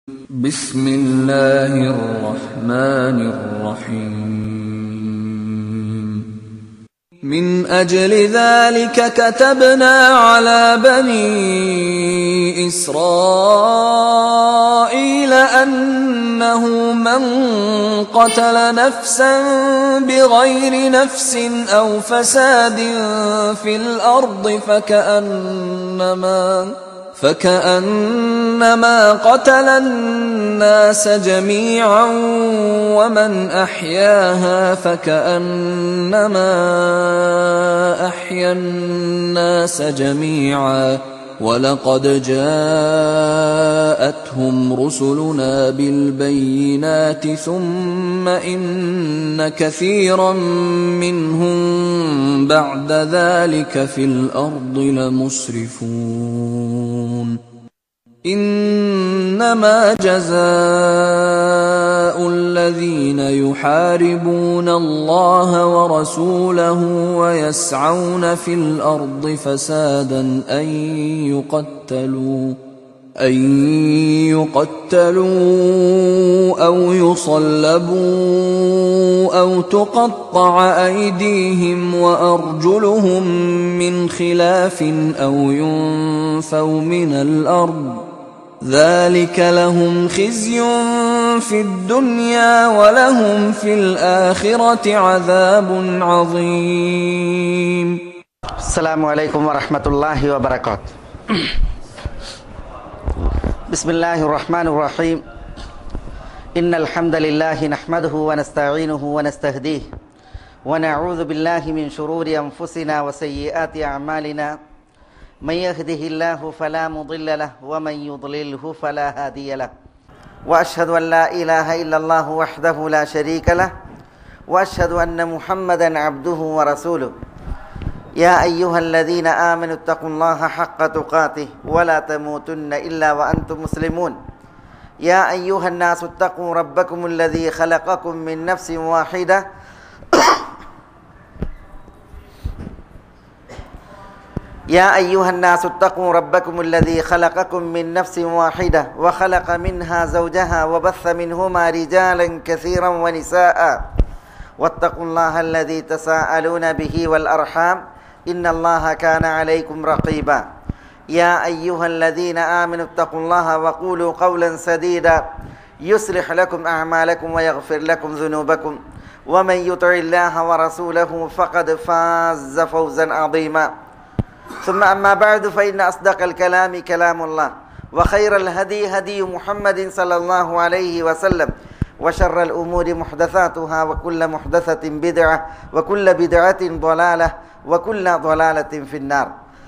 بسم الله الرحمن الرحيم من أجل ذلك كتبنا على بني إسرائيل أنه من قتل نفسا بغير نفس أو فساد في الأرض فكأنما فكأنما قتل الناس جميعا ومن أحياها فكأنما أحيا الناس جميعا ولقد جاءتهم رسلنا بالبينات ثم إن كثيرا منهم بعد ذلك في الأرض لمسرفون إنما جزاء الذين يحاربون الله ورسوله ويسعون في الأرض فسادا أن يقتلوا أن يقتلوا أو يصلبوا أو تقطع أيديهم وأرجلهم من خلاف أو ينفوا من الأرض ذلك لهم خزي في الدنيا ولهم في الآخرة عذاب عظيم السلام عليكم ورحمة الله وبركاته بسم الله الرحمن الرحيم إن الحمد لله نحمده ونستعينه ونستهديه ونعوذ بالله من شرور أنفسنا وسيئات أعمالنا من يهده الله فلا مضل له ومن يضلله فلا هادي له وأشهد أن لا إله إلا الله وحده لا شريك له وأشهد أن محمدا عبده ورسوله يا أيها الذين آمنوا اتقوا الله حق تقاته ولا تموتن إلا وأنتم مسلمون يا أيها الناس اتقوا ربكم الذي خلقكم من نفس واحدة يا أيها الناس اتقوا ربكم الذي خلقكم من نفس واحدة وخلق منها زوجها وبث منهما رجالا كثيرا ونساء واتقوا الله الذي تساءلون به والأرحام إن الله كان عليكم رقيبا يا أيها الذين آمنوا اتقوا الله وقولوا قولا سديدا يصلح لكم أعمالكم ويغفر لكم ذنوبكم ومن يطع الله ورسوله فقد فاز فوزا عظيما ثم أما بعد فإن أصدق الكلام كلام الله وخير الهدي هدي محمد صلى الله عليه وسلم وشر الأمور محدثاتها وكل محدثة بدعة وكل بدعة ضلالة وكل ضلالة في النار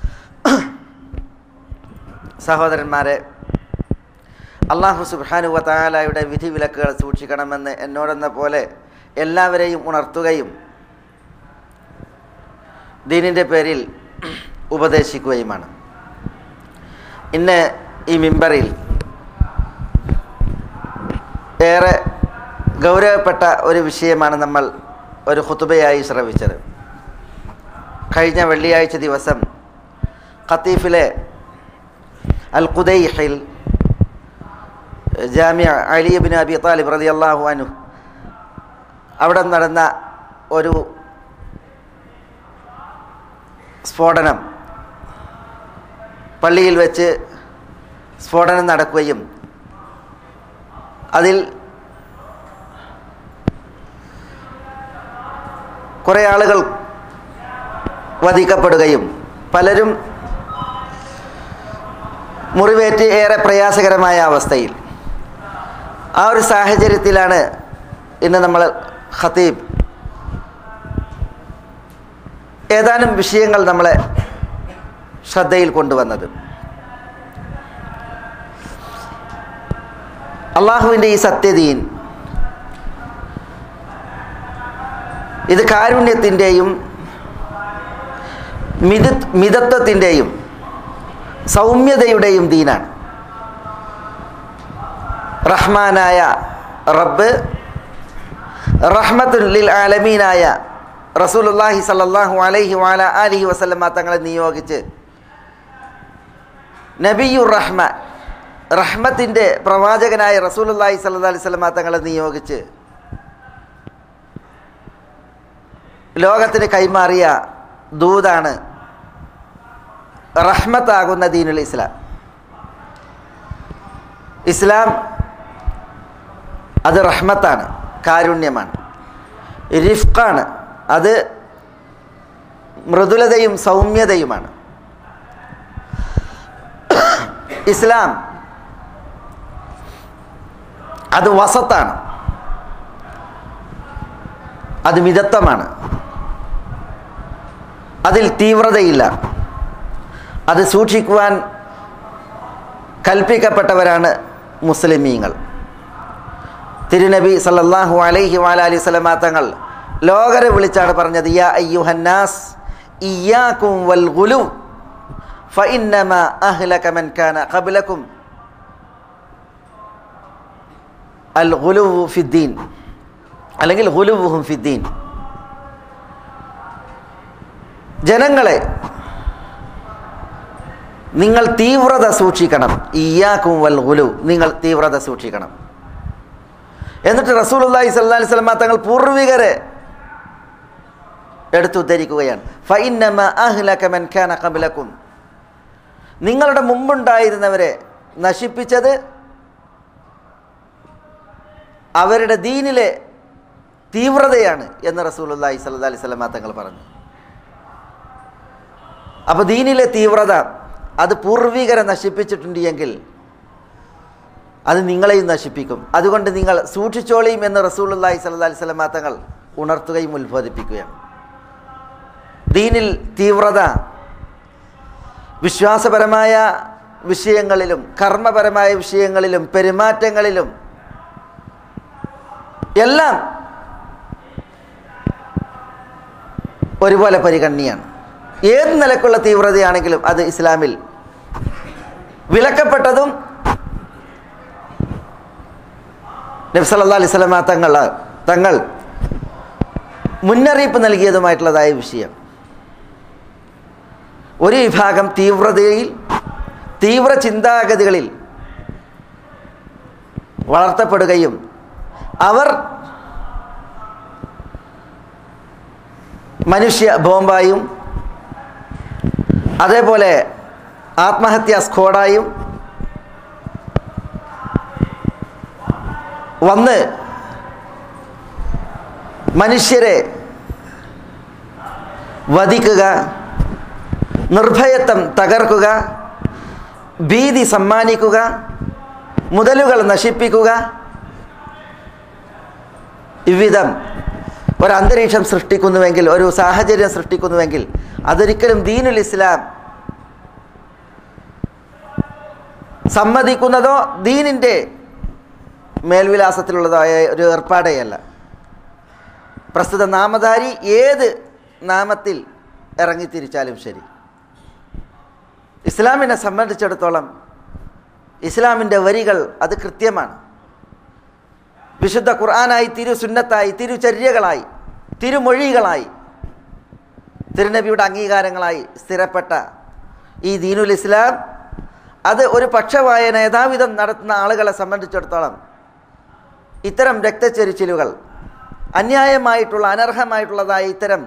സഹോദരന്മാരെ അള്ളാഹു സുബാനുവ താലായുടെ വിധി വിലക്കുകൾ സൂക്ഷിക്കണമെന്ന് എന്നോടെന്ന പോലെ എല്ലാവരെയും ഉണർത്തുകയും ദീനിൻ്റെ പേരിൽ ഉപദേശിക്കുകയുമാണ് ഇന്ന് ഈ മിമ്പറിൽ ഏറെ ഗൗരവപ്പെട്ട ഒരു വിഷയമാണ് നമ്മൾ ഒരു ഹുത്തുബയായി ശ്രവിച്ചത് കഴിഞ്ഞ വെള്ളിയാഴ്ച ദിവസം ഖത്തീഫിലെ അൽ ഖുദൈഹിൽ ജാമ്യ അലിബിൻ അബി താലിബ് റതി അള്ളാഹു അനു അവിടെ നടന്ന ഒരു സ്ഫോടനം പള്ളിയിൽ വെച്ച് സ്ഫോടനം നടക്കുകയും അതിൽ കുറേ ആളുകൾ വധിക്കപ്പെടുകയും പലരും മുറിവേറ്റ് ഏറെ പ്രയാസകരമായ അവസ്ഥയിൽ ആ ഒരു സാഹചര്യത്തിലാണ് ഇന്ന് നമ്മൾ ഖത്തീബ് ഏതാനും വിഷയങ്ങൾ നമ്മളെ ശ്രദ്ധയിൽ കൊണ്ടുവന്നത് അള്ളാഹുവിൻ്റെ ഈ സത്യദീൻ ഇത് കാരുണ്യത്തിൻ്റെയും മിത മിതത്വത്തിൻ്റെയും സൗമ്യതയുടെയും ദീനാണ് റഹ്മാനായ റബ്ബ് റഹ്മത്തുല്ലിൽ ആലമീനായ റസൂലുല്ലാഹി സല്ലാഹു അലൈഹി വാല അലിഹി വസല്ലമ്മ തങ്ങളെ നിയോഗിച്ച് നബിയുർ റഹ്മ റഹ്മത്തിൻ്റെ പ്രവാചകനായ റസൂലുള്ളാഹി സല്ലല്ലാഹി അലൈഹി വസല്ലമ തങ്ങളെ നിയോഗിച്ച് ലോകത്തിന് കൈമാറിയ ദൂതാണ് റഹ്മത്താകുന്ന ദീനുൽ ഇസ്ലാം ഇസ്ലാം അത് റഹ്മത്താണ് കാരുണ്യമാണ് റിഫ്ഖാണ് അത് മൃദുലതയും സൗമ്യതയുമാണ് ഇസ്ലാം അത് വസത്താണ് അത് മിതത്വമാണ് അതിൽ തീവ്രതയില്ല അത് സൂക്ഷിക്കുവാൻ കൽപ്പിക്കപ്പെട്ടവരാണ് മുസ്ലിമീങ്ങൾ തിരുനബി സല്ലല്ലാഹു അലൈഹി വാലി സ്വലമാ തങ്ങൾ ലോകരെ വിളിച്ചാണ് പറഞ്ഞത് യാ അയ്യുഹന്നാസ് ഇയ്യാക്കും വൽ ഗുലു ഫഇന്നമ അഹ്ലക മൻ കാന ഖബ്ലക്കും അൽ ഗുലുവു ഫിദ്ദീൻ അല്ലെങ്കിൽ ഗുലുവുഹും ഫിദ്ദീൻ ജനങ്ങളെ നിങ്ങൾ തീവ്രത സൂക്ഷിക്കണം ഇയാക്കും വൽ ഗുലു നിങ്ങൾ തീവ്രത സൂക്ഷിക്കണം എന്നിട്ട് റസൂലുള്ളാഹി സ്വല്ലല്ലാഹി അലൈഹി വസല്ലം തങ്ങൾ പൂർവികരെ എടുത്തുദ്ധരിക്കുകയാണ് ഫഇന്നമ അഹ്ലക മൻ കാന ഖബ്ലക്കും നിങ്ങളുടെ മുമ്പുണ്ടായിരുന്നവരെ നശിപ്പിച്ചത് അവരുടെ ദീനിലെ തീവ്രതയാണ് എന്ന് റസൂലുള്ളാഹി സ്വല്ലല്ലാഹി അലൈഹി വസല്ലം തങ്ങൾ പറഞ്ഞു അപ്പോൾ ദീനിലെ തീവ്രത അത് പൂർവികരെ നശിപ്പിച്ചിട്ടുണ്ട് എങ്കിൽ അത് നിങ്ങളെയും നശിപ്പിക്കും അതുകൊണ്ട് നിങ്ങൾ സൂക്ഷിച്ചോളിയും എന്ന് റസൂലുള്ളാഹി സ്വല്ലല്ലാഹി അലൈഹി വസല്ലം തങ്ങൾ ഉണർത്തുകയും ഉത്ബോധിപ്പിക്കുകയാണ് ദീനിൽ തീവ്രത വിശ്വാസപരമായ വിഷയങ്ങളിലും കർമ്മപരമായ വിഷയങ്ങളിലും പെരുമാറ്റങ്ങളിലും എല്ലാം ഒരുപോലെ പരിഗണനയാണ് ഏത് നിലക്കുള്ള തീവ്രതയാണെങ്കിലും അത് ഇസ്ലാമിൽ വിലക്കപ്പെട്ടതും നബ്സല്ലാ അലൈഹി സ്വലമ തങ്ങൾ തങ്ങൾ മുന്നറിയിപ്പ് നൽകിയതുമായിട്ടുള്ളതായ വിഷയം ഒരു വിഭാഗം തീവ്രതയിൽ തീവ്ര ചിന്താഗതികളിൽ വളർത്തപ്പെടുകയും അവർ മനുഷ്യ ബോംബായും അതേപോലെ ആത്മഹത്യാ സ്ക്വാഡായും വന്ന് മനുഷ്യരെ വധിക്കുക നിർഭയത്വം തകർക്കുക ഭീതി സമ്മാനിക്കുക മുതലുകൾ നശിപ്പിക്കുക ഇவ்விധം ഒരന്തരീക്ഷം സൃഷ്ടിക്കുന്നുവെങ്കിൽ ഒരു സാഹചര്യം സൃഷ്ടിക്കുന്നുവെങ്കിൽ അതൊരിക്കലും ദീനുൽ ഇസ്ലാം സമ്മതിക്കുന്നതോ ദീനിൻ്റെ മേൽവിലാസത്തിലുള്ളതായ ഒരു ഏർപ്പാടേയല്ല പ്രസ്തുത നാമധാരി ഏത് നാമത്തിൽ ഇറങ്ങിത്തിരിച്ചാലും ശരി ഇസ്ലാമിനെ സംബന്ധിച്ചിടത്തോളം ഇസ്ലാമിൻ്റെ വരികൾ അത് കൃത്യമാണ് വിശുദ്ധ ഖുർആനായി തിരുസുന്നത്തായി തിരുചര്യകളായി തിരുമൊഴികളായി തിരുനബിയുടെ അംഗീകാരങ്ങളായി സ്ഥിരപ്പെട്ട ഈ ദീനുൽ ഇസ്ലാം അത് ഒരു പക്ഷവായന യഥാവിധം നടത്തുന്ന ആളുകളെ സംബന്ധിച്ചിടത്തോളം ഇത്തരം രക്തച്ചെരിച്ചിലുകൾ അന്യായമായിട്ടുള്ള അനർഹമായിട്ടുള്ളതായ ഇത്തരം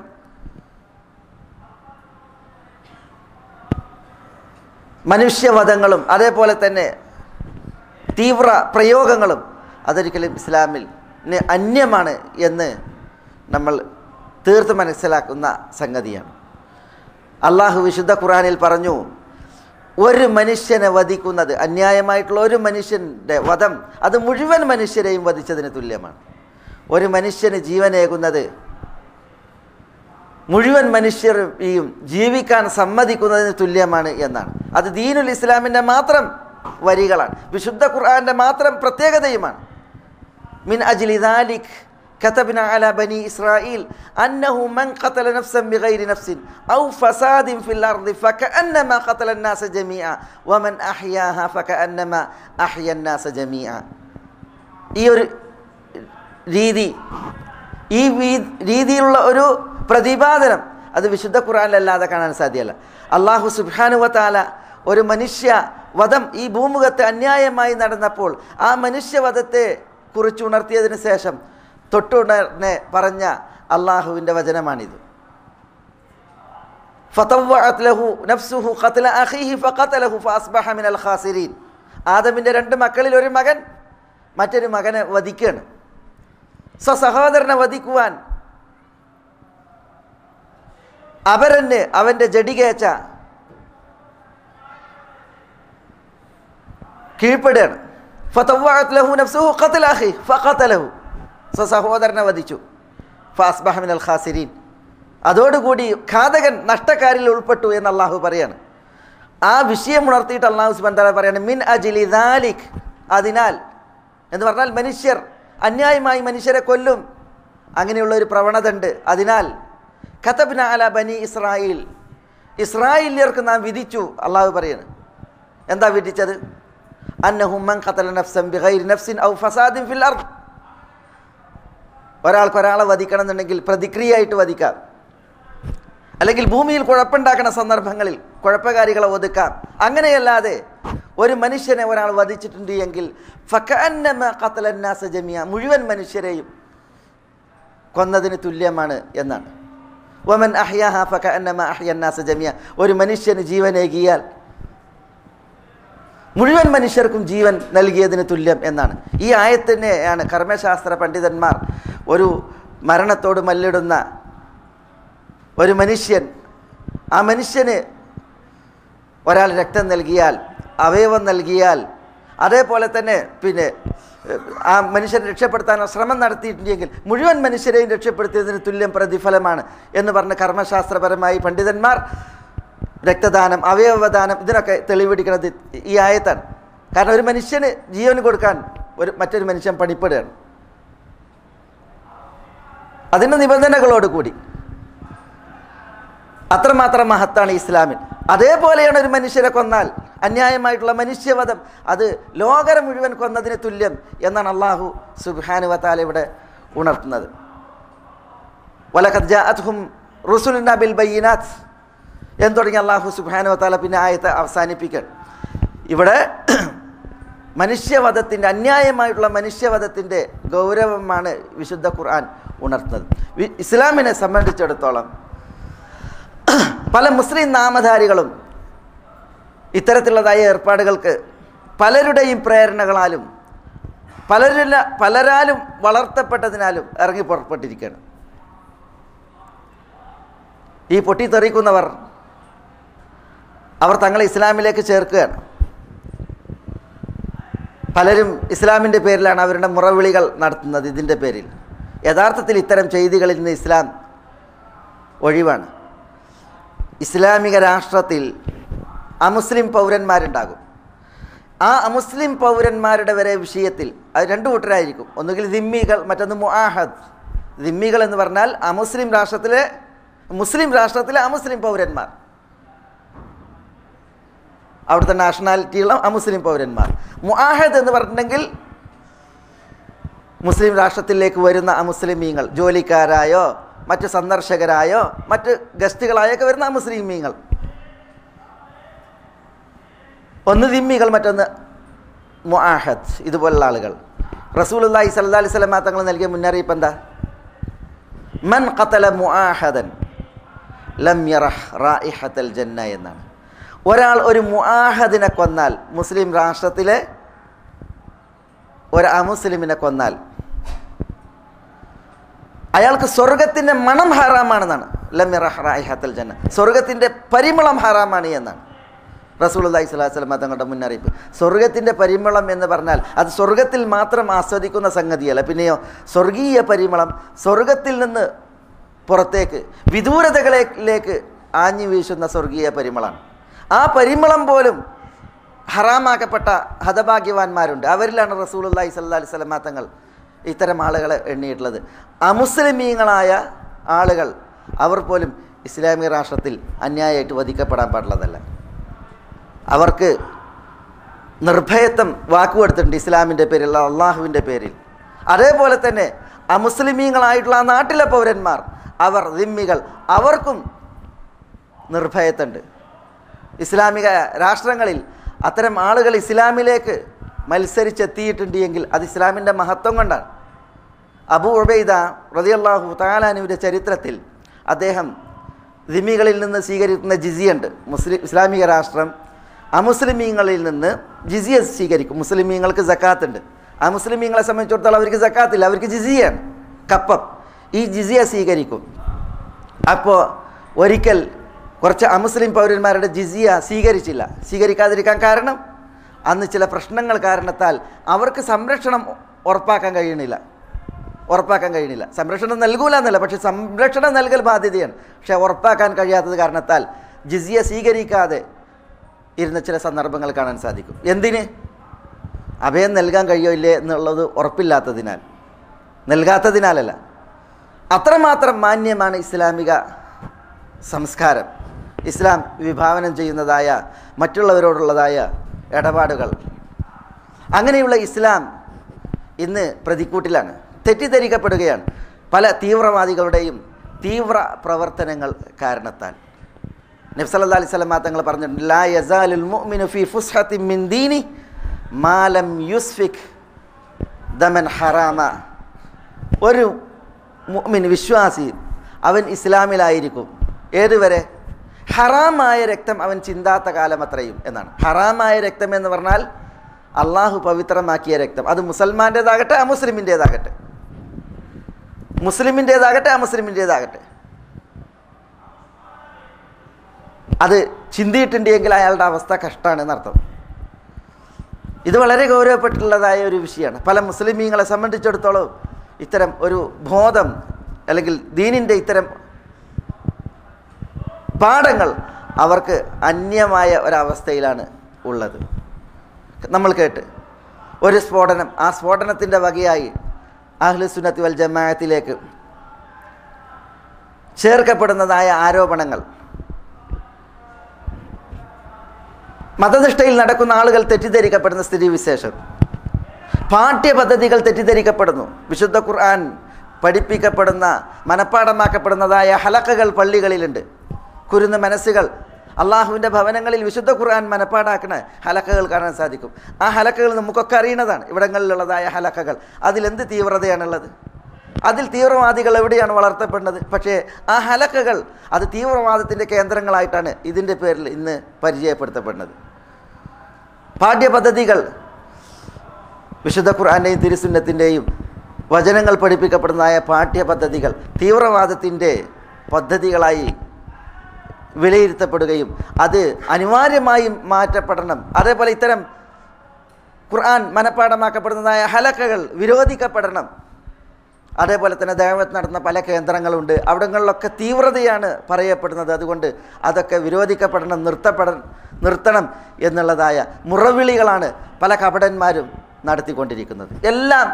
മനുഷ്യവധങ്ങളും അതേപോലെ തന്നെ തീവ്ര പ്രയോഗങ്ങളും അതൊരിക്കലും ഇസ്ലാമിൽ അന്യമാണ് എന്ന് നമ്മൾ തീർത്ത് മനസ്സിലാക്കുന്ന സംഗതിയാണ് അള്ളാഹു വിശുദ്ധ ഖുറാനിൽ പറഞ്ഞു ഒരു മനുഷ്യനെ വധിക്കുന്നത് അന്യായമായിട്ടുള്ള ഒരു മനുഷ്യൻ്റെ വധം അത് മുഴുവൻ മനുഷ്യരെയും വധിച്ചതിന് തുല്യമാണ് ഒരു മനുഷ്യന് ജീവനേകുന്നത് മുഴുവൻ മനുഷ്യരെയും ജീവിക്കാൻ സമ്മതിക്കുന്നതിന് തുല്യമാണ് എന്നാണ് അത് ദീനുൽ ഇസ്ലാമിൻ്റെ മാത്രം വരികളാണ് വിശുദ്ധ ഖുർആാൻ്റെ മാത്രം പ്രത്യേകതയുമാണ് മിൻ അജ്ലി ദാലിക് كتبنا على بني إسرائيل أنه من قتل نفسا بغير نفس أو فساد في الأرض فكأنما قتل الناس جميعا ومن أحياها فكأنما أحيا الناس جميعا ഈ ഒരു രീതി ഈ രീതിയിലുള്ള ഒരു പ്രതിപാദനം അത് വിശുദ്ധ ഖുറാനിലല്ലാതെ കാണാൻ സാധ്യമല്ല അള്ളാഹു സുബാനുവത്താല ഒരു മനുഷ്യ വധം ഈ ഭൂമുഖത്ത് അന്യായമായി നടന്നപ്പോൾ ആ മനുഷ്യവധത്തെ കുറിച്ച് ഉണർത്തിയതിന് ശേഷം തൊട്ടുടനെ പറഞ്ഞ അള്ളാഹുവിൻ്റെ വചനമാണിത് فطوعت له نفسه قتل أخيه فقتله فأصبح من الخاسرين ആദമിൻ്റെ രണ്ട് മക്കളിൽ ഒരു മകൻ മറ്റൊരു മകനെ വധിക്കുകയാണ് സ്വസഹോദരനെ വധിക്കുവാൻ അപരന് അവൻ്റെ ജഡികേച്ച കീഴ്പ്പെടുകയാണ് ഫതവ്വഅത് ലഹു നഫ്സുഹു ഖത്ല അഖി ഫഖതലഹു സ്വസഹോദരനെ വധിച്ചു ഫഅസ്ബഹ മിനൽ ഖാസിരീൻ അതോടുകൂടി ഘാതകൻ നഷ്ടക്കാരിൽ ഉൾപ്പെട്ടു എന്ന് അള്ളാഹു പറയാണ് ആ വിഷയം ഉണർത്തിയിട്ട് അള്ളാഹു സുബാൻ തല പറയാണ് മിൻ അജിലി ദാലിക് അതിനാൽ എന്ന് പറഞ്ഞാൽ മനുഷ്യർ അന്യായമായി മനുഷ്യരെ കൊല്ലും അങ്ങനെയുള്ള ഒരു പ്രവണത ഉണ്ട് അതിനാൽ ഖതബ്ന അല ബനി ഇസ്രായേൽ ഇസ്രായേലിയർക്ക് നാം വിധിച്ചു അള്ളാഹു പറയാണ് എന്താ വിധിച്ചത് അന്നഹും മൻ ഖതല നഫ്സൻ ബിഗൈരി നഫ്സിൻ ഔ ഫസാദിൻ ഫിൽ അർദ് ഒരാൾക്ക് ഒരാളെ വധിക്കണം എന്നുണ്ടെങ്കിൽ പ്രതിക്രിയയായിട്ട് വധിക്കാം അല്ലെങ്കിൽ ഭൂമിയിൽ കുഴപ്പമുണ്ടാക്കുന്ന സന്ദർഭങ്ങളിൽ കുഴപ്പകാരികളെ ഒതുക്കാം അങ്ങനെയല്ലാതെ ഒരു മനുഷ്യനെ ഒരാൾ വധിച്ചിട്ടുണ്ട് എങ്കിൽ ഫക്കഅന്നമ ഖതലന്നാസ ജമിയ മുഴുവൻ മനുഷ്യരെയും കൊന്നതിന് തുല്യമാണ് എന്നാണ് വമൻ അഹ്യാഹ ഫക്കഅന്നമ അഹ്യന്നാസ ജമിയ ഒരു മനുഷ്യന് ജീവനേകിയാൽ മുഴുവൻ മനുഷ്യർക്കും ജീവൻ നൽകിയതിന് തുല്യം എന്നാണ് ഈ ആയത്തിനെയാണ് കർമ്മശാസ്ത്ര പണ്ഡിതന്മാർ ഒരു മരണത്തോട് മല്ലിടുന്ന ഒരു മനുഷ്യൻ ആ മനുഷ്യന് ഒരാൾ രക്തം നൽകിയാൽ അവയവം നൽകിയാൽ അതേപോലെ തന്നെ പിന്നെ ഏഹ്, ആ മനുഷ്യനെ രക്ഷപ്പെടുത്താൻ ശ്രമം നടത്തിയിട്ടുണ്ടെങ്കിൽ മുഴുവൻ മനുഷ്യരെയും രക്ഷപ്പെടുത്തിയതിന് തുല്യം പ്രതിഫലമാണ് എന്ന് പറഞ്ഞ് കർമ്മശാസ്ത്രപരമായി പണ്ഡിതന്മാർ രക്തദാനം അവയവദാനം ഇതിനൊക്കെ തെളിവെടുക്കുന്നത് ഈ ആയത്താണ് കാരണം ഒരു മനുഷ്യന് ജീവൻ കൊടുക്കാൻ ഒരു മറ്റൊരു മനുഷ്യൻ പണിപ്പെടുകയാണ് അതിൻ്റെ നിബന്ധനകളോട് കൂടി അത്രമാത്രം മഹത്താണ് ഇസ്ലാമിൽ അതേപോലെയാണ് ഒരു മനുഷ്യരെ കൊന്നാൽ അന്യായമായിട്ടുള്ള മനുഷ്യവധം അത് ലോകരം മുഴുവൻ കൊന്നതിന് തുല്യം എന്നാണ് അള്ളാഹു സുബാനു വത്താല ഇവിടെ ഉണർത്തുന്നത് വലഖദ് ജാഅത്ഹും റുസുലുന ബിൽ ബയ്യിനാത്ത് എന്ന് തുടങ്ങി അള്ളാഹു സുബാനു വത്താല പിന്നെ ആയത്തെ അവസാനിപ്പിക്കാൻ ഇവിടെ മനുഷ്യവധത്തിൻ്റെ അന്യായമായിട്ടുള്ള മനുഷ്യവധത്തിൻ്റെ ഗൗരവമാണ് വിശുദ്ധ ഖുർആൻ ഉണർത്തുന്നത് വി- ഇസ്ലാമിനെ സംബന്ധിച്ചിടത്തോളം പല മുസ്ലിം നാമധാരികളും ഇത്തരത്തിലുള്ളതായ ഏർപ്പാടുകൾക്ക് പലരുടെയും പ്രേരണകളാലും പലരില പലരാലും വളർത്തപ്പെട്ടതിനാലും ഇറങ്ങി പുറപ്പെട്ടിരിക്കുകയാണ് ഈ പൊട്ടിത്തെറിക്കുന്നവർ അവർ തങ്ങളെ ഇസ്ലാമിലേക്ക് ചേർക്കുകയാണ് പലരും ഇസ്ലാമിൻ്റെ പേരിലാണ് അവരുടെ മുറവിളികൾ നടത്തുന്നത് ഇതിൻ്റെ പേരിൽ യഥാർത്ഥത്തിൽ ഇത്തരം ചെയ്തികളിൽ നിന്ന് ഇസ്ലാം ഒഴിവാണ് ഇസ്ലാമിക രാഷ്ട്രത്തിൽ അമുസ്ലിം പൗരന്മാരുണ്ടാകും ആ അമുസ്ലിം പൗരന്മാരുടെ വരെ വിഷയത്തിൽ അത് രണ്ടു കൂട്ടരായിരിക്കും ഒന്നുകിൽ ദിമ്മികൾ മറ്റൊന്ന് മുആഹദ് ദിമ്മികൾ എന്ന് പറഞ്ഞാൽ അമുസ്ലിം രാഷ്ട്രത്തിലെ മുസ്ലിം രാഷ്ട്രത്തിലെ അമുസ്ലിം പൗരന്മാർ അവിടുത്തെ നാഷണാലിറ്റിയുള്ള അമുസ്ലിം പൗരന്മാർ മുആഹദ് എന്ന് പറഞ്ഞിട്ടുണ്ടെങ്കിൽ മുസ്ലിം രാഷ്ട്രത്തിലേക്ക് വരുന്ന അമുസ്ലിമീങ്ങൾ ജോലിക്കാരായോ മറ്റ് സന്ദർശകരായോ മറ്റ് ഗസ്റ്റുകളായൊക്കെ വരുന്ന അമുസ്ലിമീങ്ങൾ ഒന്ന് ദിമ്മികൾ മറ്റൊന്ന് മുആഹദ് ഇതുപോലുള്ള ആളുകൾ റസൂലുള്ളാഹി സല്ലല്ലാഹി അലൈഹി വസല്ലം തങ്ങൾ നൽകിയ മുന്നറിയിപ്പ് എന്താ മൻ ഖതല മുആഹദൻ ലം യറഹ് റായിഹത്തൽ ജന്ന എന്നാണ് ഒരാൾ ഒരു മുആഹദിനെ കൊന്നാൽ മുസ്ലിം രാഷ്ട്രത്തിലെ ഒരു അമുസ്ലിമിനെ കൊന്നാൽ അയാൾക്ക് സ്വർഗത്തിൻ്റെ മണം ഹറാമാണെന്നാണ് ലം യറഹ് റായിഹത്തൽ ജന്ന സ്വർഗത്തിൻ്റെ പരിമളം ഹറാമാണ് എന്നാണ് റസൂലുള്ളാഹി സ്വല്ലല്ലാഹി അലൈഹി വസല്ലം തങ്ങളുടെ മുന്നറിയിപ്പ് സ്വർഗത്തിൻ്റെ പരിമളം എന്ന് പറഞ്ഞാൽ അത് സ്വർഗത്തിൽ മാത്രം ആസ്വദിക്കുന്ന സംഗതിയല്ല പിന്നെയോ സ്വർഗീയ പരിമളം സ്വർഗത്തിൽ നിന്ന് പുറത്തേക്ക് വിദൂരതകളിലേക്ക് ആഞ്ഞു വീശുന്ന സ്വർഗീയ പരിമളമാണ് ആ പരിമളം പോലും ഹറാമാക്കപ്പെട്ട ഹതഭാഗ്യവാന്മാരുണ്ട് അവരിലാണ് റസൂലുള്ളാഹി സ്വല്ലല്ലാഹി അലൈഹി വസല്ലം തങ്ങൾ ഇത്തരം ആളുകളെ എണ്ണിയിട്ടുള്ളത് അമുസ്ലിമീങ്ങളായ ആളുകൾ അവർ പോലും ഇസ്ലാമിക രാഷ്ട്രത്തിൽ അന്യായമായിട്ട് വധിക്കപ്പെടാൻ പാടുള്ളതല്ല അവർക്ക് നിർഭയത്വം വാക്കുകൊടുത്തിട്ടുണ്ട് ഇസ്ലാമിൻ്റെ പേരിൽ അള്ളാഹുവിൻ്റെ പേരിൽ അതേപോലെ തന്നെ അമുസ്ലിമീങ്ങളായിട്ടുള്ള ആ നാട്ടിലെ പൗരന്മാർ അവർ ദിമ്മികൾ അവർക്കും നിർഭയത്തുണ്ട് ഇസ്ലാമിക രാഷ്ട്രങ്ങളിൽ അത്തരം ആളുകൾ ഇസ്ലാമിലേക്ക് മത്സരിച്ചെത്തിയിട്ടുണ്ട് എങ്കിൽ അത് ഇസ്ലാമിൻ്റെ മഹത്വം കൊണ്ടാണ് അബു ഉബൈദ റതിയല്ലാഹു താലാനുവിൻ്റെ ചരിത്രത്തിൽ അദ്ദേഹം ദിമികളിൽ നിന്ന് സ്വീകരിക്കുന്ന ജിസിയുണ്ട് മുസ്ലിം ഇസ്ലാമിക രാഷ്ട്രം അമുസ്ലിമീങ്ങളിൽ നിന്ന് ജിസിയ സ്വീകരിക്കും മുസ്ലിമീങ്ങൾക്ക് ജക്കാത്തുണ്ട് അമുസ്ലിമീങ്ങളെ സംബന്ധിച്ചിടത്തോളം അവർക്ക് ജക്കാത്തില്ല അവർക്ക് ജിസിയാണ് കപ്പം ഈ ജിസിയ സ്വീകരിക്കും അപ്പോൾ ഒരിക്കൽ കുറച്ച് അമുസ്ലിം പൗരന്മാരുടെ ജിസിയ സ്വീകരിച്ചില്ല സ്വീകരിക്കാതിരിക്കാൻ കാരണം അന്ന് ചില പ്രശ്നങ്ങൾ കാരണത്താൽ അവർക്ക് സംരക്ഷണം ഉറപ്പാക്കാൻ കഴിയണില്ല ഉറപ്പാക്കാൻ കഴിയണില്ല സംരക്ഷണം നൽകൂല എന്നല്ല പക്ഷെ സംരക്ഷണം നൽകൽ ബാധ്യതയാണ് പക്ഷെ ഉറപ്പാക്കാൻ കഴിയാത്തത് കാരണത്താൽ ജിസിയ സ്വീകരിക്കാതെ ഇരുന്ന ചില സന്ദർഭങ്ങൾ കാണാൻ സാധിക്കും എന്തിന് അഭയം നൽകാൻ കഴിയോ ഇല്ലേ എന്നുള്ളത് ഉറപ്പില്ലാത്തതിനാൽ നൽകാത്തതിനാലല്ല അത്രമാത്രം മാന്യമാണ് ഇസ്ലാമിക സംസ്കാരം ഇസ്ലാം വിഭാവനം ചെയ്യുന്നതായ മറ്റുള്ളവരോടുള്ളതായ ഇടപാടുകൾ അങ്ങനെയുള്ള ഇസ്ലാം ഇന്ന് പ്രതിക്കൂട്ടിലാണ് തെറ്റിദ്ധരിക്കപ്പെടുകയാണ് പല തീവ്രവാദികളുടെയും തീവ്ര പ്രവർത്തനങ്ങൾ കാരണത്താൽ നബ്സല്ലാ അലൈഹി സ്വലമാ തങ്ങൾ പറഞ്ഞിട്ടുണ്ട് ലാ യസാലുൽ മുഅ്മിനു ഫി ഫുസ്ഹത്തി മിൻ ദീനി മാലം യുസ്ഫിക് ദമൻ ഹറാമ ഒരു മുഅ്മിൻ വിശ്വാസി അവൻ ഇസ്ലാമിലായിരിക്കും ഏതുവരെ ഹറാമായ രക്തം അവൻ ചിന്താത്ത കാലം അത്രയും എന്നാണ് ഹറാമായ രക്തം എന്ന് പറഞ്ഞാൽ അള്ളാഹു പവിത്രമാക്കിയ രക്തം അത് മുസൽമാൻ്റേതാകട്ടെ അമുസ്ലിമിൻ്റേതാകട്ടെ മുസ്ലിമിൻ്റേതാകട്ടെ അമുസ്ലിമിൻ്റേതാകട്ടെ അത് ചിന്തിയിട്ടുണ്ടെങ്കിൽ അയാളുടെ അവസ്ഥ കഷ്ടമാണ് എന്നർത്ഥം ഇത് വളരെ ഗൗരവപ്പെട്ടുള്ളതായ ഒരു വിഷയമാണ് പല മുസ്ലിമീങ്ങളെ സംബന്ധിച്ചിടത്തോളം ഇത്തരം ഒരു ബോധം അല്ലെങ്കിൽ ദീനിൻ്റെ ഇത്തരം പാഠങ്ങൾ അവർക്ക് അന്യമായ ഒരവസ്ഥയിലാണ് ഉള്ളത് നമ്മൾ കേട്ട് ഒരു സ്ഫോടനം ആ സ്ഫോടനത്തിൻ്റെ വകയായി അഹ്ലുസുന്നത്തി വൽ ജമാഅത്തിലേക്ക് ചേർക്കപ്പെടുന്നതായ ആരോപണങ്ങൾ മതനിഷ്ഠയിൽ നടക്കുന്ന ആളുകൾ തെറ്റിദ്ധരിക്കപ്പെടുന്ന സ്ഥിതിവിശേഷം പാഠ്യപദ്ധതികൾ തെറ്റിദ്ധരിക്കപ്പെടുന്നു വിശുദ്ധ ഖുർആൻ പഠിപ്പിക്കപ്പെടുന്ന മനഃപ്പാടമാക്കപ്പെടുന്നതായ ഹലക്കകൾ പള്ളികളിലുണ്ട് കുരുന്ന മനസ്സുകൾ അള്ളാഹുവിൻ്റെ ഭവനങ്ങളിൽ വിശുദ്ധ ഖുർആൻ മനഃപ്പാടാക്കുന്ന ഹലക്കകൾ കാണാൻ സാധിക്കും ആ ഹലക്കകൾ നമുക്കൊക്കെ അറിയുന്നതാണ് ഇവിടങ്ങളിലുള്ളതായ ഹലക്കകൾ അതിലെന്ത് തീവ്രതയാണുള്ളത് അതിൽ തീവ്രവാദികൾ എവിടെയാണ് വളർത്തപ്പെടുന്നത് പക്ഷേ ആ ഹലക്കകൾ അത് തീവ്രവാദത്തിൻ്റെ കേന്ദ്രങ്ങളായിട്ടാണ് ഇതിൻ്റെ പേരിൽ ഇന്ന് പരിചയപ്പെടുത്തപ്പെടുന്നത് പാഠ്യപദ്ധതികൾ വിശുദ്ധ ഖുർആൻ്റെയും തിരുസുന്നത്തിൻ്റെയും വചനങ്ങൾ പഠിപ്പിക്കപ്പെടുന്നതായ പാഠ്യപദ്ധതികൾ തീവ്രവാദത്തിൻ്റെ പദ്ധതികളായി വിലയിരുത്തപ്പെടുകയും അത് അനിവാര്യമായും മാറ്റപ്പെടണം അതേപോലെ ഇത്തരം ഖുർആൻ മനഃപ്പാടമാക്കപ്പെടുന്നതായ ഹലക്കകൾ വിരോധിക്കപ്പെടണം അതേപോലെ തന്നെ ദേവത്ത് നടത്തുന്ന പല കേന്ദ്രങ്ങളുണ്ട് അവിടങ്ങളിലൊക്കെ തീവ്രതയാണ് പറയപ്പെടുന്നത് അതുകൊണ്ട് അതൊക്കെ വിരോധിക്കപ്പെടണം നിർത്തപ്പെട നിർത്തണം എന്നുള്ളതായ മുറവിളികളാണ് പല കപടന്മാരും നടത്തിക്കൊണ്ടിരിക്കുന്നത് എല്ലാം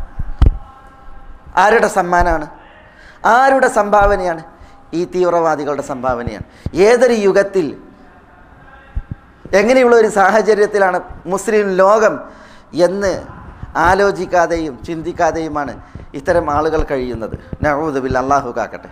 ആരുടെ സമ്മാനമാണ് ആരുടെ സംഭാവനയാണ് ഈ തീവ്രവാദികളുടെ സംഭാവനയാണ് ഏതൊരു യുഗത്തിൽ എങ്ങനെയുള്ള ഒരു സാഹചര്യത്തിലാണ് മുസ്ലിം ലോകം എന്ന് ആലോചിക്കാതെയും ചിന്തിക്കാതെയുമാണ് ഇത്തരം ആളുകൾ കഴിയുന്നത് നഹൂദുബിൽ അള്ളാഹു കാക്കട്ടെ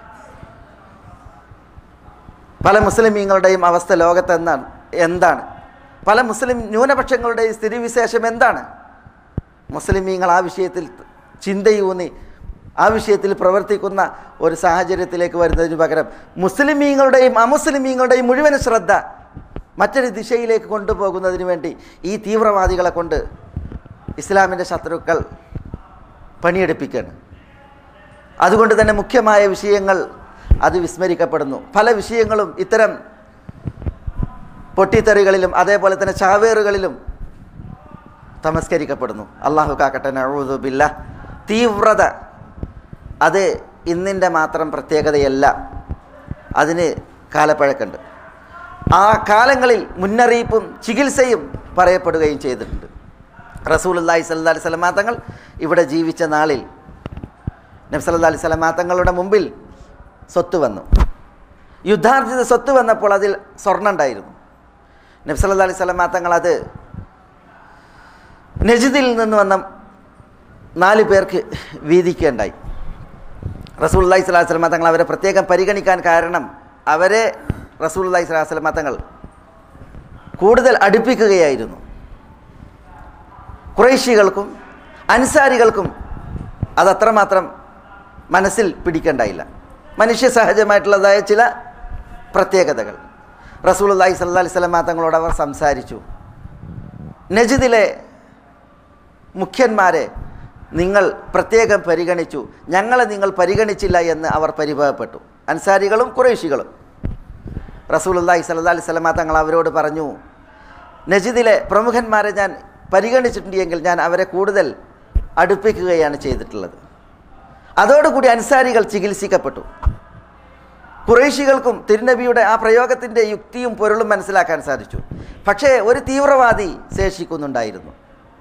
പല മുസ്ലിമീങ്ങളുടെയും അവസ്ഥ ലോകത്ത് എന്താണ് എന്താണ് പല മുസ്ലിം ന്യൂനപക്ഷങ്ങളുടെയും സ്ഥിതിവിശേഷം എന്താണ് മുസ്ലിമീങ്ങൾ ആ വിഷയത്തിൽ ചിന്തയൂന്നി ആ വിഷയത്തിൽ പ്രവർത്തിക്കുന്ന ഒരു സാഹചര്യത്തിലേക്ക് വരുന്നതിന് പകരം മുസ്ലിമീങ്ങളുടെയും അമുസ്ലിമീങ്ങളുടെയും മുഴുവൻ ശ്രദ്ധ മറ്റൊരു ദിശയിലേക്ക് കൊണ്ടുപോകുന്നതിന് വേണ്ടി ഈ തീവ്രവാദികളെ കൊണ്ട് ഇസ്ലാമിൻ്റെ ശത്രുക്കൾ പണിയെടുപ്പിക്കുകയാണ് അതുകൊണ്ട് തന്നെ മുഖ്യമായ വിഷയങ്ങൾ അത് വിസ്മരിക്കപ്പെടുന്നു പല വിഷയങ്ങളും ഇത്തരം പൊട്ടിത്തെറികളിലും അതേപോലെ തന്നെ ചാവേറുകളിലും തമസ്കരിക്കപ്പെടുന്നു അള്ളാഹു കാക്കട്ടെ നഴുതുബില്ല തീവ്രത അത് ഇന്നിൻ്റെ മാത്രം പ്രത്യേകതയല്ല അതിന് കാലപ്പഴക്കുണ്ട് ആ കാലങ്ങളിൽ മുന്നറിയിപ്പും ചികിത്സയും പറയപ്പെടുകയും ചെയ്തിട്ടുണ്ട് റസൂൽ അല്ലാഹി സല്ലാ അലൈഹി സ്വലമാ തങ്ങൾ ഇവിടെ ജീവിച്ച നാളിൽ നബ്സല്ലാ അലൈഹി സ്വലമാ തങ്ങളുടെ മുമ്പിൽ സ്വത്ത് വന്നു യുദ്ധാർജിത സ്വത്ത് വന്നപ്പോൾ അതിൽ സ്വർണ്ണം ഉണ്ടായിരുന്നു നബ്സല്ലാ അലൈഹി സ്വലമാ തങ്ങൾ അത് നജിദിൽ നിന്ന് വന്ന നാല് പേർക്ക് വീതിക്കുകയുണ്ടായി റസൂൽ അല്ലാഹി സ്വലാഹു സ്വലമാ തങ്ങൾ അവരെ പ്രത്യേകം പരിഗണിക്കാൻ കാരണം അവരെ റസൂൽ അല്ലാഹി സ്വലാഹു സ്വലമാ തങ്ങൾ കൂടുതൽ അടുപ്പിക്കുകയായിരുന്നു കുറേശികൾക്കും അൻസാരികൾക്കും അതത്രമാത്രം മനസ്സിൽ പിടിക്കണ്ടായില്ല മനുഷ്യ സഹജമായിട്ടുള്ളതായ ചില പ്രത്യേകതകൾ റസൂലുള്ളാഹി സ്വല്ലല്ലാഹി അലൈഹി വസല്ലം തങ്ങളോട് അവർ സംസാരിച്ചു നജിദിലെ മുഖ്യന്മാരെ നിങ്ങൾ പ്രത്യേകം പരിഗണിച്ചു ഞങ്ങളെ നിങ്ങൾ പരിഗണിച്ചില്ല എന്ന് അവർ പരിഭവപ്പെട്ടു അൻസാരികളും കുറേശികളും റസൂലുള്ളാഹി സ്വല്ലല്ലാഹി അലൈഹി വസല്ലം തങ്ങൾ അവരോട് പറഞ്ഞു നജിദിലെ പ്രമുഖന്മാരെ ഞാൻ പരിഗണിച്ചിട്ടുണ്ടെങ്കിൽ ഞാൻ അവരെ കൂടുതൽ അടുപ്പിക്കുകയാണ് ചെയ്തിട്ടുള്ളത് അതോടുകൂടി അൻസാരികൾ ചികിത്സിക്കപ്പെട്ടു കുറേശികൾക്കും തിരുനബിയുടെ ആ പ്രയോഗത്തിൻ്റെ യുക്തിയും പൊരുളും മനസ്സിലാക്കാൻ സാധിച്ചു പക്ഷേ ഒരു തീവ്രവാദി ശേഷിക്കുന്നുണ്ടായിരുന്നു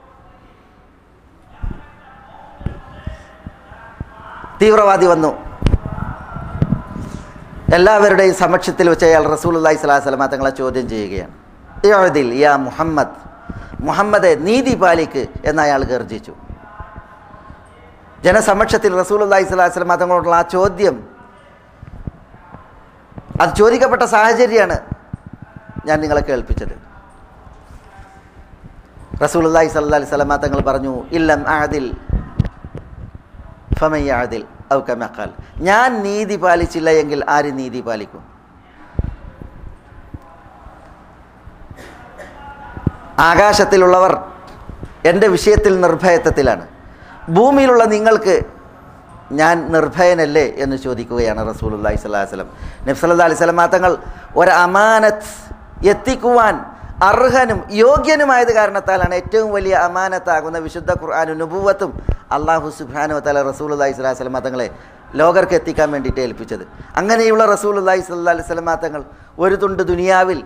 തീവ്രവാദി വന്നു എല്ലാവരുടെയും സമക്ഷത്തിൽ വെച്ച് അയാൾ റസൂൽ അള്ളഹി സ്വലാഹു വസ്ലമ തങ്ങളെ ചോദ്യം ചെയ്യുകയാണ് യോദിൽ യാ മുഹമ്മദ് മുഹമ്മദെ നീതി പാലിക്ക് എന്ന് അയാൾ ഗർജിച്ചു ജനസമക്ഷത്തിൽ റസൂൽ അള്ളഹി സ്വലാഹു വസ്ലമ തങ്ങളോടുള്ള ആ ചോദ്യം അത് ചോദിക്കപ്പെട്ട സാഹചര്യമാണ് ഞാൻ നിങ്ങളെ കേൾപ്പിച്ചത് റസൂൽ അള്ളഹി സല്ലാ അലൈഹി സ്വലമ തങ്ങൾ പറഞ്ഞു ഇല്ലം ആദിൽ ഫമയ്യാദിൽ ഔ കമക്കാൽ ഞാൻ നീതി പാലിച്ചില്ല എങ്കിൽ ആര് നീതി പാലിക്കും ആകാശത്തിലുള്ളവർ എൻ്റെ വിഷയത്തിൽ നിർഭയത്വത്തിലാണ് ഭൂമിയിലുള്ള നിങ്ങൾക്ക് ഞാൻ നിർഭയനല്ലേ എന്ന് ചോദിക്കുകയാണ് റസൂൽ അള്ളഹി സ്വല്ലാ വസ്ലം നബ്സല്ലാ അലൈഹി സ്വലം തങ്ങൾ ഒരു അമാനത്ത് എത്തിക്കുവാൻ അർഹനും യോഗ്യനുമായത് കാരണത്താലാണ് ഏറ്റവും വലിയ അമാനത്താകുന്ന വിശുദ്ധ ഖുർആാനും നുബൂവത്തും അള്ളാഹു സുബാനു തല റസൂൽ അള്ളഹി സ്വലാഹു വസ്ലം തങ്ങളെ ലോകർക്ക് എത്തിക്കാൻ വേണ്ടിയിട്ട് ഏൽപ്പിച്ചത് അങ്ങനെയുള്ള റസൂൽ അള്ളഹി സ്വല്ലാ അലൈഹി സ്വലം തങ്ങൾ ഒരു തുണ്ട് ദുനിയാവിൽ